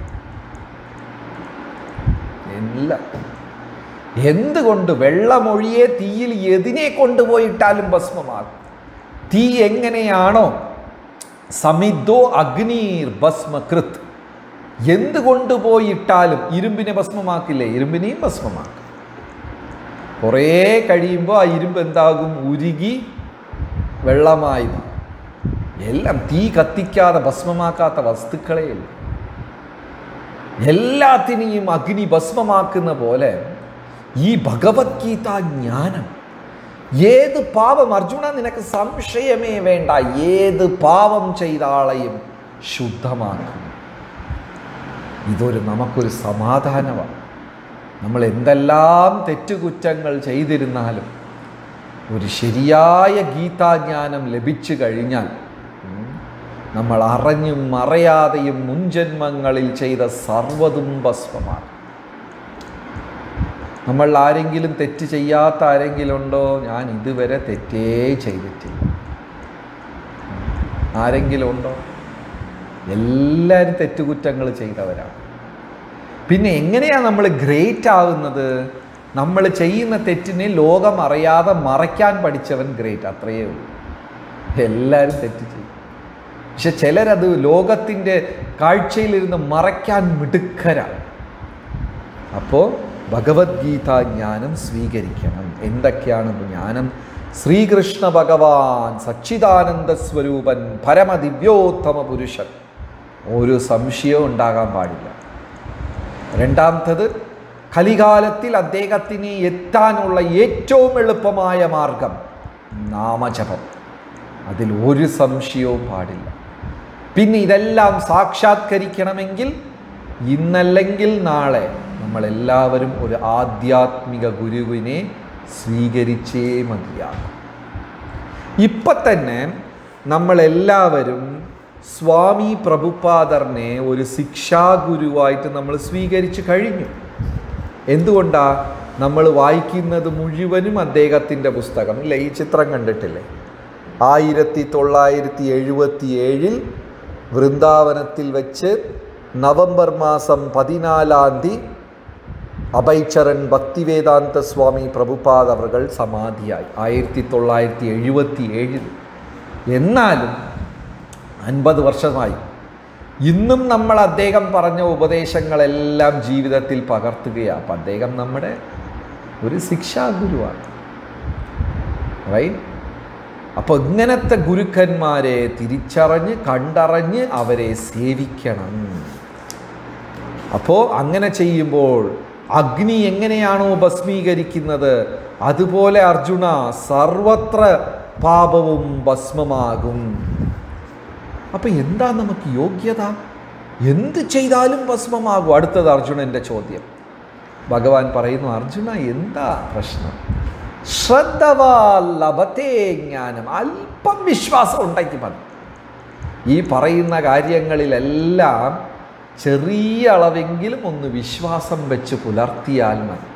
ഇല്ല എന്തുകൊണ്ട് വെള്ളമൊഴിയെ തീയിൽ എതിനെ കൊണ്ടുപോയിട്ടാലും ഭസ്മമാകും തീ എങ്ങനെയാണോ സമിതോ അഗ്നീർ ഭസ്മകൃത് എന്ത് കൊണ്ടുപോയിട്ടാലും ഇരുമ്പിനെ ഭസ്മമാക്കില്ലേ ഇരുമ്പിനെയും ഭസ്മമാക്കും കുറേ കഴിയുമ്പോൾ ആ ഇരുമ്പ് എന്താകും ഉരുകി വെള്ളമായി മാറും. എല്ലാം തീ കത്തിക്കാതെ ഭസ്മമാക്കാത്ത വസ്തുക്കളേ ഇല്ല എല്ലാത്തിനെയും അഗ്നി ഭസ്മമാക്കുന്ന പോലെ ഈ ഭഗവത്ഗീത ജ്ഞാനം ഏത് പാപം അർജുന നിനക്ക് സംശയമേ വേണ്ട ഏത് പാപം ചെയ്ത ആളെയും ശുദ്ധമാക്കും ഇതൊരു നമുക്കൊരു സമാധാനമാണ് നമ്മൾ എന്തെല്ലാം തെറ്റുകുറ്റങ്ങൾ ചെയ്തിരുന്നാലും ഒരു ശരിയായ ഗീതാജ്ഞാനം ലഭിച്ചു കഴിഞ്ഞാൽ ഉം, നമ്മൾ അറിഞ്ഞും മറയാതെയും മുൻജന്മങ്ങളിൽ ചെയ്ത സർവ്വതും ഭസ്മമാണ് നമ്മൾ ആരെങ്കിലും തെറ്റ് ചെയ്യാത്ത ആരെങ്കിലും ഉണ്ടോ ഞാൻ ഇതുവരെ തെറ്റേ ചെയ്തിട്ടില്ല ആരെങ്കിലും ഉണ്ടോ എല്ലാവരും തെറ്റുകുറ്റങ്ങൾ ചെയ്തവരാണ് പിന്നെ എങ്ങനെയാണ് നമ്മൾ ഗ്രേറ്റ് ആവുന്നത് നമ്മൾ ചെയ്യുന്ന തെറ്റിനെ ലോകം അറിയാതെ മറയ്ക്കാൻ പഠിച്ചവൻ ഗ്രേറ്റ് അത്രയേ ഉള്ളൂ എല്ലാവരും തെറ്റ് ചെയ്യും പക്ഷെ ചിലരത് ലോകത്തിൻ്റെ കാഴ്ചയിലിരുന്ന് മറയ്ക്കാൻ മിടുക്കരാണ് അപ്പോൾ ഭഗവത്ഗീത ജ്ഞാനം സ്വീകരിക്കണം എന്തൊക്കെയാണ് ജ്ഞാനം ശ്രീകൃഷ്ണ ഭഗവാൻ സച്ചിദാനന്ദ സ്വരൂപൻ പരമദിവ്യോത്തമ പുരുഷൻ ഒരു സംശയവും ഉണ്ടാകാൻ പാടില്ല രണ്ടാമത്തത് കലികാലത്തിൽ അദ്ദേഹത്തിന് എത്താനുള്ള ഏറ്റവും എളുപ്പമായ മാർഗം നാമജപം അതിൽ ഒരു സംശയവും പാടില്ല പിന്നെ ഇതെല്ലാം സാക്ഷാത്കരിക്കണമെങ്കിൽ ഇന്നല്ലെങ്കിൽ നാളെ നമ്മളെല്ലാവരും ഒരു ആധ്യാത്മിക ഗുരുവിനെ സ്വീകരിച്ചേ മതിയാകും ഇപ്പം തന്നെ നമ്മളെല്ലാവരും സ്വാമി പ്രഭുപാദറിനെ ഒരു ശിക്ഷാഗുരുവായിട്ട് നമ്മൾ സ്വീകരിച്ചു കഴിഞ്ഞു എന്തുകൊണ്ടാ നമ്മൾ വായിക്കുന്നത് മുഴുവനും അദ്ദേഹത്തിൻ്റെ പുസ്തകം ഇല്ലേ ഈ ചിത്രം കണ്ടിട്ടില്ലേ ആയിരത്തി തൊള്ളായിരത്തി എഴുപത്തി ഏഴിൽ വൃന്ദാവനത്തിൽ വെച്ച് നവംബർ മാസം പതിനാലാം തീയതി അഭൈച്ചരൻ ഭക്തിവേദാന്ത സ്വാമി പ്രഭുപാദ് അവർ സമാധിയായി ആയിരത്തി തൊള്ളായിരത്തി എഴുപത്തി ഏഴിൽ എന്നാലും അൻപത് വർഷമായി ഇന്നും നമ്മൾ അദ്ദേഹം പറഞ്ഞ ഉപദേശങ്ങളെല്ലാം ജീവിതത്തിൽ പകർത്തുകയാണ് അപ്പം അദ്ദേഹം നമ്മുടെ ഒരു ശിക്ഷാഗുരുവാണ് റൈറ്റ് അപ്പോൾ ഇങ്ങനത്തെ ഗുരുക്കന്മാരെ തിരിച്ചറിഞ്ഞ് കണ്ടറിഞ്ഞ് അവരെ സേവിക്കണം അപ്പോൾ അങ്ങനെ ചെയ്യുമ്പോൾ അഗ്നി എങ്ങനെയാണോ ഭസ്മീകരിക്കുന്നത് അതുപോലെ അർജുന സർവത്ര പാപവും ഭസ്മമാകും അപ്പം എന്താ നമുക്ക് യോഗ്യത എന്ത് ചെയ്താലും ഭസ്മമാകും അടുത്തത് അർജുനൻ്റെ ചോദ്യം ഭഗവാൻ പറയുന്നു അർജുന എന്താ പ്രശ്നം ശ്രദ്ധവാ ലഭത്തെ ജ്ഞാനം അല്പം വിശ്വാസം ഉണ്ടെങ്കിൽ മതി ഈ പറയുന്ന കാര്യങ്ങളിലെല്ലാം ചെറിയ അളവെങ്കിലും ഒന്ന് വിശ്വാസം വെച്ച് പുലർത്തിയാൽ മതി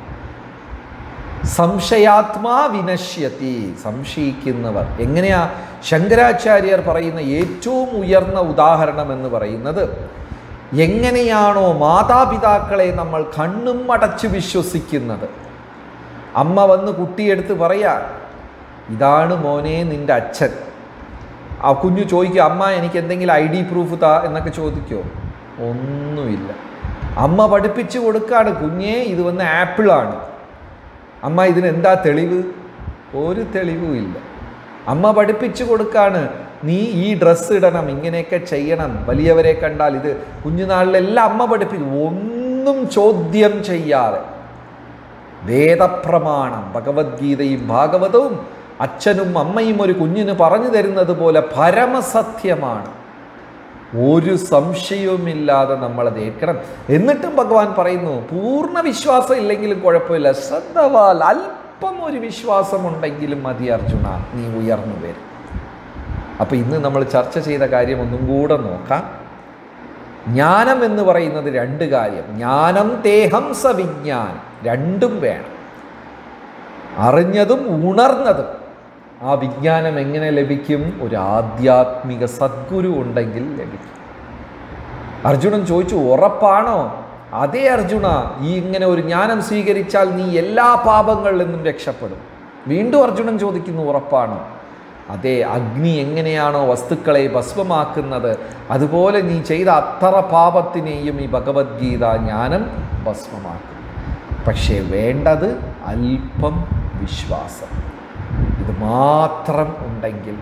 സംശയാത്മാ വിനശ്യത്തി സംശയിക്കുന്നവർ എങ്ങനെയാ ശങ്കരാചാര്യർ പറയുന്ന ഏറ്റവും ഉയർന്ന ഉദാഹരണം എന്ന് പറയുന്നത് എങ്ങനെയാണോ മാതാപിതാക്കളെ നമ്മൾ കണ്ണും അടച്ച് വിശ്വസിക്കുന്നത് അമ്മ വന്ന് കുട്ടിയെടുത്ത് പറയാ ഇതാണ് മോനെ നിൻ്റെ അച്ഛൻ ആ കുഞ്ഞു ചോദിക്കുക അമ്മ എനിക്ക് എന്തെങ്കിലും ഐ ഡി പ്രൂഫ് താ എന്നൊക്കെ ചോദിക്കുമോ ഒന്നുമില്ല അമ്മ പഠിപ്പിച്ചു കൊടുക്കാണ് കുഞ്ഞേ ഇത് വന്ന് ആപ്പിളാണ് അമ്മ ഇതിന് എന്താ തെളിവ് ഒരു തെളിവും ഇല്ല അമ്മ പഠിപ്പിച്ചു കൊടുക്കാണ് നീ ഈ ഡ്രസ്സ് ഇടണം ഇങ്ങനെയൊക്കെ ചെയ്യണം വലിയവരെ കണ്ടാൽ ഇത് കുഞ്ഞുനാളിലെല്ലാം അമ്മ പഠിപ്പിക്കും ഒന്നും ചോദ്യം ചെയ്യാതെ വേദപ്രമാണം ഭഗവത്ഗീതയും ഭാഗവതവും അച്ഛനും അമ്മയും ഒരു കുഞ്ഞിന് പറഞ്ഞു തരുന്നത് പോലെ പരമസത്യമാണ് ഒരു സംശയവുമില്ലാതെ നമ്മളത് ഏൽക്കണം എന്നിട്ടും ഭഗവാൻ പറയുന്നു പൂർണ്ണ വിശ്വാസം ഇല്ലെങ്കിലും കുഴപ്പമില്ല ശ്രദ്ധവാൽ അല്പം ഒരു വിശ്വാസമുണ്ടെങ്കിലും മതി അർജുന നീ ഉയർന്നു വരും അപ്പോൾ ഇന്ന് നമ്മൾ ചർച്ച ചെയ്ത കാര്യം ഒന്നും കൂടെ നോക്കാം ജ്ഞാനം എന്ന് പറയുന്നത് രണ്ട് കാര്യം ജ്ഞാനം തേഹം സവിജ്ഞാനം രണ്ടും വേണം അറിഞ്ഞതും ഉണർന്നതും ആ വിജ്ഞാനം എങ്ങനെ ലഭിക്കും ഒരു ആധ്യാത്മിക സദ്ഗുരു ഉണ്ടെങ്കിൽ ലഭിക്കും അർജുനൻ ചോദിച്ചു ഉറപ്പാണോ അതേ അർജുന ഈ ഇങ്ങനെ ഒരു ജ്ഞാനം സ്വീകരിച്ചാൽ നീ എല്ലാ പാപങ്ങളിൽ നിന്നും രക്ഷപ്പെടും വീണ്ടും അർജുനൻ ചോദിക്കുന്നു ഉറപ്പാണോ അതെ അഗ്നി എങ്ങനെയാണോ വസ്തുക്കളെ ഭസ്മമാക്കുന്നത് അതുപോലെ നീ ചെയ്ത അത്ര പാപത്തിനെയും ഈ ഭഗവത്ഗീത ജ്ഞാനം ഭസ്മമാക്കും പക്ഷേ വേണ്ടത് അല്പം വിശ്വാസം ഇത് മാത്രം ഉണ്ടെങ്കിൽ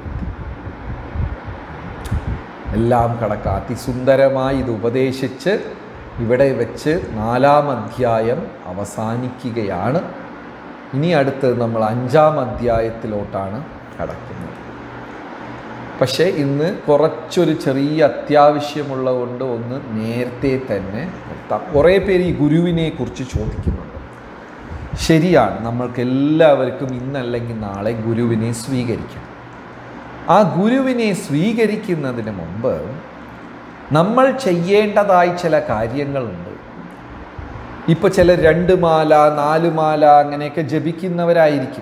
എല്ലാം കടക്കാം അതിസുന്ദരമായി ഇത് ഉപദേശിച്ച് ഇവിടെ വെച്ച് നാലാം അധ്യായം അവസാനിക്കുകയാണ് ഇനി അടുത്ത് നമ്മൾ അഞ്ചാം അധ്യായത്തിലോട്ടാണ് കടക്കുന്നത് പക്ഷേ ഇന്ന് കുറച്ചൊരു ചെറിയ അത്യാവശ്യമുള്ളത് കൊണ്ട് ഒന്ന് നേരത്തെ തന്നെ നിർത്താം കുറേ പേര് ഈ ഗുരുവിനെ കുറിച്ച് ചോദിക്കുന്നുണ്ട് ശരിയാണ് നമ്മൾക്ക് എല്ലാവർക്കും ഇന്നല്ലെങ്കിൽ നാളെ ഗുരുവിനെ സ്വീകരിക്കണം ആ ഗുരുവിനെ സ്വീകരിക്കുന്നതിന് മുമ്പ് നമ്മൾ ചെയ്യേണ്ടതായി ചില കാര്യങ്ങളുണ്ട് ഇപ്പോൾ ചില രണ്ട് മാല നാല് മാല അങ്ങനെയൊക്കെ ജപിക്കുന്നവരായിരിക്കും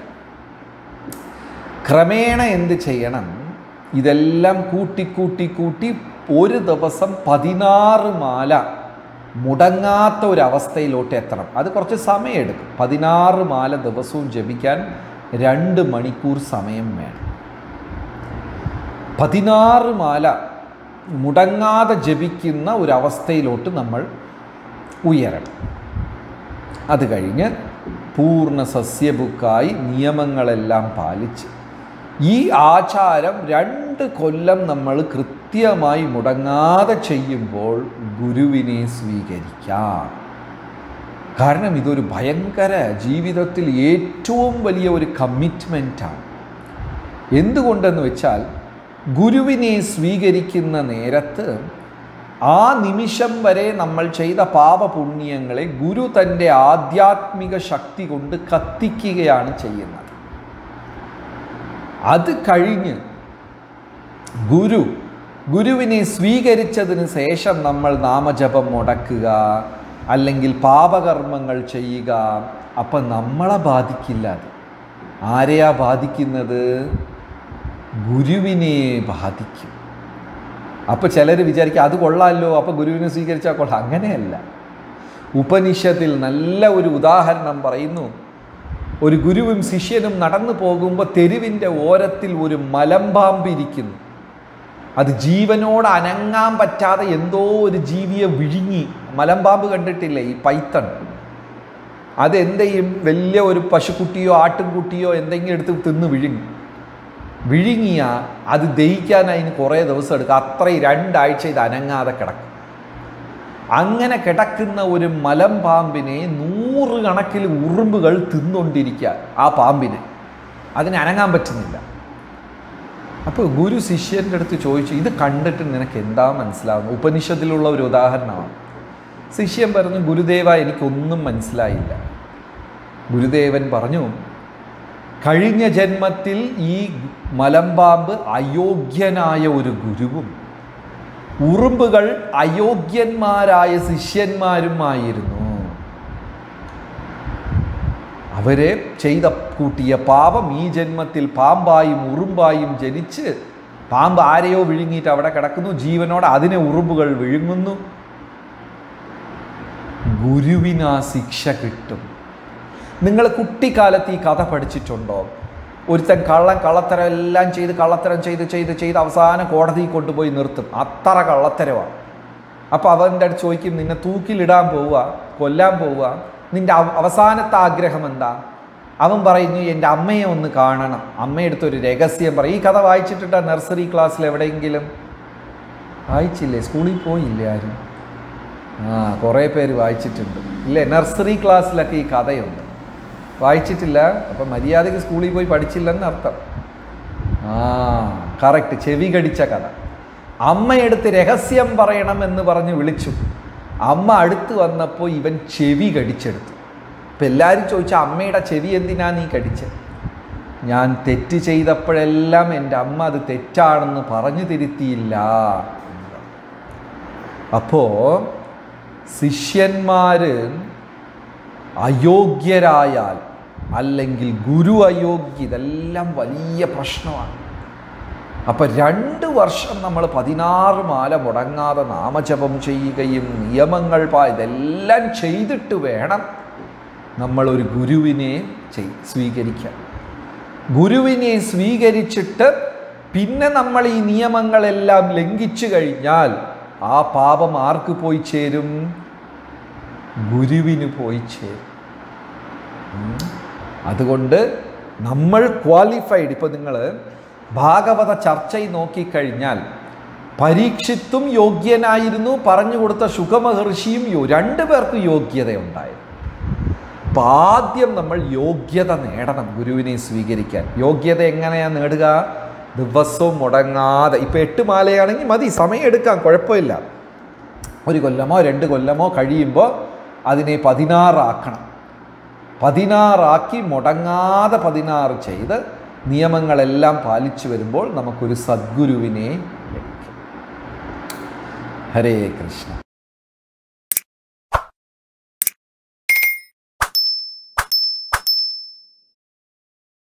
ക്രമേണ എന്ത് ചെയ്യണം ഇതെല്ലാം കൂട്ടി കൂട്ടി കൂട്ടി ഒരു ദിവസം പതിനാറ് മാല മുടങ്ങാത്ത ഒരു അവസ്ഥയിലോട്ട് എത്തണം അത് കുറച്ച് സമയമെടുക്കും പതിനാറ് മാല ദിവസവും ജപിക്കാൻ രണ്ട് മണിക്കൂർ സമയം വേണം പതിനാറ് മാല മുടങ്ങാതെ ജപിക്കുന്ന ഒരു അവസ്ഥയിലോട്ട് നമ്മൾ ഉയരണം അത് കഴിഞ്ഞ് പൂർണ്ണ സസ്യബുക്കായി നിയമങ്ങളെല്ലാം പാലിച്ച് ഈ ആചാരം രണ്ട് കൊല്ലം നമ്മൾ കൃത്യമായി മുടങ്ങാതെ ചെയ്യുമ്പോൾ ഗുരുവിനെ സ്വീകരിക്കാം കാരണം ഇതൊരു ഭയങ്കര ജീവിതത്തിൽ ഏറ്റവും വലിയ ഒരു കമ്മിറ്റ്മെൻറ്റാണ് എന്തുകൊണ്ടെന്ന് വെച്ചാൽ ഗുരുവിനെ സ്വീകരിക്കുന്ന നേരത്ത് ആ നിമിഷം വരെ നമ്മൾ ചെയ്ത പാപപുണ്യങ്ങളെ ഗുരു തൻ്റെ ആധ്യാത്മിക ശക്തി കൊണ്ട് കത്തിക്കുകയാണ് ചെയ്യുന്നത് അത് കഴിഞ്ഞ് ഗുരു ഗുരുവിനെ സ്വീകരിച്ചതിന് ശേഷം നമ്മൾ നാമജപം മുടക്കുക അല്ലെങ്കിൽ പാപകർമ്മങ്ങൾ ചെയ്യുക അപ്പം നമ്മളെ ബാധിക്കില്ല അത് ആരെയാ ബാധിക്കുന്നത് ഗുരുവിനെ ബാധിക്കും അപ്പോൾ ചിലർ വിചാരിക്കും അത് കൊള്ളാമല്ലോ അപ്പോൾ ഗുരുവിനെ സ്വീകരിച്ചാൽ കൊള്ളാം അങ്ങനെയല്ല ഉപനിഷത്തിൽ നല്ല ഒരു ഉദാഹരണം പറയുന്നു ഒരു ഗുരുവും ശിഷ്യനും നടന്നു പോകുമ്പോൾ തെരുവിൻ്റെ ഓരത്തിൽ ഒരു മലമ്പാമ്പിരിക്കുന്നു അത് ജീവനോട് അനങ്ങാൻ പറ്റാതെ എന്തോ ഒരു ജീവിയെ വിഴുങ്ങി മലമ്പാമ്പ് കണ്ടിട്ടില്ലേ ഈ പൈത്തൺ അതെന്തെയും വലിയ ഒരു പശുക്കുട്ടിയോ ആട്ടിൻകുട്ടിയോ എന്തെങ്കിലും എടുത്ത് തിന്ന് വിഴുങ്ങി വിഴുങ്ങിയ അത് ദഹിക്കാൻ അതിന് കുറേ ദിവസം എടുക്കും അത്രയും രണ്ടാഴ്ച ഇത് അനങ്ങാതെ കിടക്കും അങ്ങനെ കിടക്കുന്ന ഒരു മലമ്പാമ്പിനെ നൂറ് കണക്കിൽ ഉറുമ്പുകൾ തിന്നുകൊണ്ടിരിക്കുക ആ പാമ്പിനെ അതിന് അനങ്ങാൻ പറ്റുന്നില്ല അപ്പോൾ ഗുരു ശിഷ്യൻ്റെ അടുത്ത് ചോദിച്ചു ഇത് കണ്ടിട്ട് നിനക്ക് എന്താ മനസ്സിലാവുന്നത് ഉപനിഷത്തിലുള്ള ഒരു ഉദാഹരണമാണ് ശിഷ്യൻ പറഞ്ഞു ഗുരുദേവ എനിക്കൊന്നും മനസ്സിലായില്ല ഗുരുദേവൻ പറഞ്ഞു കഴിഞ്ഞ ജന്മത്തിൽ ഈ മലമ്പാമ്പ് അയോഗ്യനായ ഒരു ഗുരുവും ഉറുമ്പുകൾ അയോഗ്യന്മാരായ ശിഷ്യന്മാരുമായിരുന്നു അവരെ ചെയ്ത കൂട്ടിയ പാപം ഈ ജന്മത്തിൽ പാമ്പായും ഉറുമ്പായും ജനിച്ച് പാമ്പ് ആരെയോ വിഴുങ്ങിയിട്ട് അവിടെ കിടക്കുന്നു ജീവനോടെ അതിനെ ഉറുമ്പുകൾ വിഴുങ്ങുന്നു ഗുരുവിന് ആ ശിക്ഷ കിട്ടും നിങ്ങൾ കുട്ടിക്കാലത്ത് ഈ കഥ പഠിച്ചിട്ടുണ്ടോ ഒരുത്തൻ കള്ളൻ കള്ളത്തരം എല്ലാം ചെയ്ത് കള്ളത്തരം ചെയ്ത് ചെയ്ത് ചെയ്ത് അവസാനം കോടതിയിൽ കൊണ്ടുപോയി നിർത്തും അത്ര കള്ളത്തരമാണ് അപ്പോൾ അവൻ്റെ അടുത്ത് ചോദിക്കും നിന്നെ തൂക്കിലിടാൻ പോവുക കൊല്ലാൻ പോവുക നിൻ്റെ അവ- അവസാനത്തെ ആഗ്രഹം എന്താ അവൻ പറയുന്നു എൻ്റെ അമ്മയെ ഒന്ന് കാണണം അമ്മയെടുത്തൊരു രഹസ്യം പറയും ഈ കഥ വായിച്ചിട്ടുണ്ടോ നഴ്സറി ക്ലാസ്സിൽ എവിടെയെങ്കിലും വായിച്ചില്ലേ സ്കൂളിൽ പോയില്ലേ ആരും ആ കുറേ പേര് വായിച്ചിട്ടുണ്ട് ഇല്ലേ നഴ്സറി ക്ലാസ്സിലൊക്കെ ഈ കഥയുണ്ട് വായിച്ചിട്ടില്ല അപ്പം മര്യാദയ്ക്ക് സ്കൂളിൽ പോയി പഠിച്ചില്ലെന്ന് അർത്ഥം ആ കറക്റ്റ് ചെവി കടിച്ച കഥ അമ്മയെടുത്ത് രഹസ്യം പറയണം എന്ന് പറഞ്ഞ് വിളിച്ചു അമ്മ അടുത്ത് വന്നപ്പോൾ ഇവൻ ചെവി കടിച്ചെടുത്തു അപ്പം എല്ലാവരും ചോദിച്ചു അമ്മയുടെ ചെവി എന്തിനാ നീ കടിച്ചത് ഞാൻ തെറ്റ് ചെയ്തപ്പോഴെല്ലാം എൻ്റെ അമ്മ അത് തെറ്റാണെന്ന് പറഞ്ഞു തിരുത്തിയില്ല അപ്പോൾ ശിഷ്യന്മാർ അയോഗ്യരായാൽ അല്ലെങ്കിൽ ഗുരു അയോഗ്യ ഇതെല്ലാം വലിയ പ്രശ്നമാണ് അപ്പം രണ്ട് വർഷം നമ്മൾ പതിനാറ് മാല മുടങ്ങാതെ നാമജപം ചെയ്യുകയും നിയമങ്ങൾ പാ ഇതെല്ലാം ചെയ്തിട്ട് വേണം നമ്മളൊരു ഗുരുവിനെ ചെയ് സ്വീകരിക്കാൻ ഗുരുവിനെ സ്വീകരിച്ചിട്ട് പിന്നെ നമ്മൾ ഈ നിയമങ്ങളെല്ലാം ലംഘിച്ചു കഴിഞ്ഞാൽ ആ പാപം ആർക്ക് പോയി ചേരും ഗുരുവിന് പോയി ചേരും ഉം. അതുകൊണ്ട് നമ്മൾ ക്വാളിഫൈഡ് ഇപ്പോൾ നിങ്ങൾ ഭാഗവത ചർച്ചയിൽ നോക്കിക്കഴിഞ്ഞാൽ പരീക്ഷിത്തും യോഗ്യനായിരുന്നു പറഞ്ഞു കൊടുത്ത ശുഖമഹർഷിയും യോ രണ്ടു പേർക്കും യോഗ്യതയുണ്ടായിരുന്നു അപ്പം ആദ്യം നമ്മൾ യോഗ്യത നേടണം ഗുരുവിനെ സ്വീകരിക്കാൻ യോഗ്യത എങ്ങനെയാണ് നേടുക ദിവസവും മുടങ്ങാതെ ഇപ്പം എട്ട് മാലയാണെങ്കിൽ മതി സമയം എടുക്കാം കുഴപ്പമില്ല ഒരു കൊല്ലമോ രണ്ട് കൊല്ലമോ കഴിയുമ്പോൾ അതിനെ പതിനാറാക്കണം പതിനാറാക്കി മുടങ്ങാതെ പതിനാറ് ചെയ്ത് നിയമങ്ങളെല്ലാം പാലിച്ചു വരുമ്പോൾ നമുക്കൊരു സദ്ഗുരുവിനെ ലഭിക്കും ഹരേ കൃഷ്ണ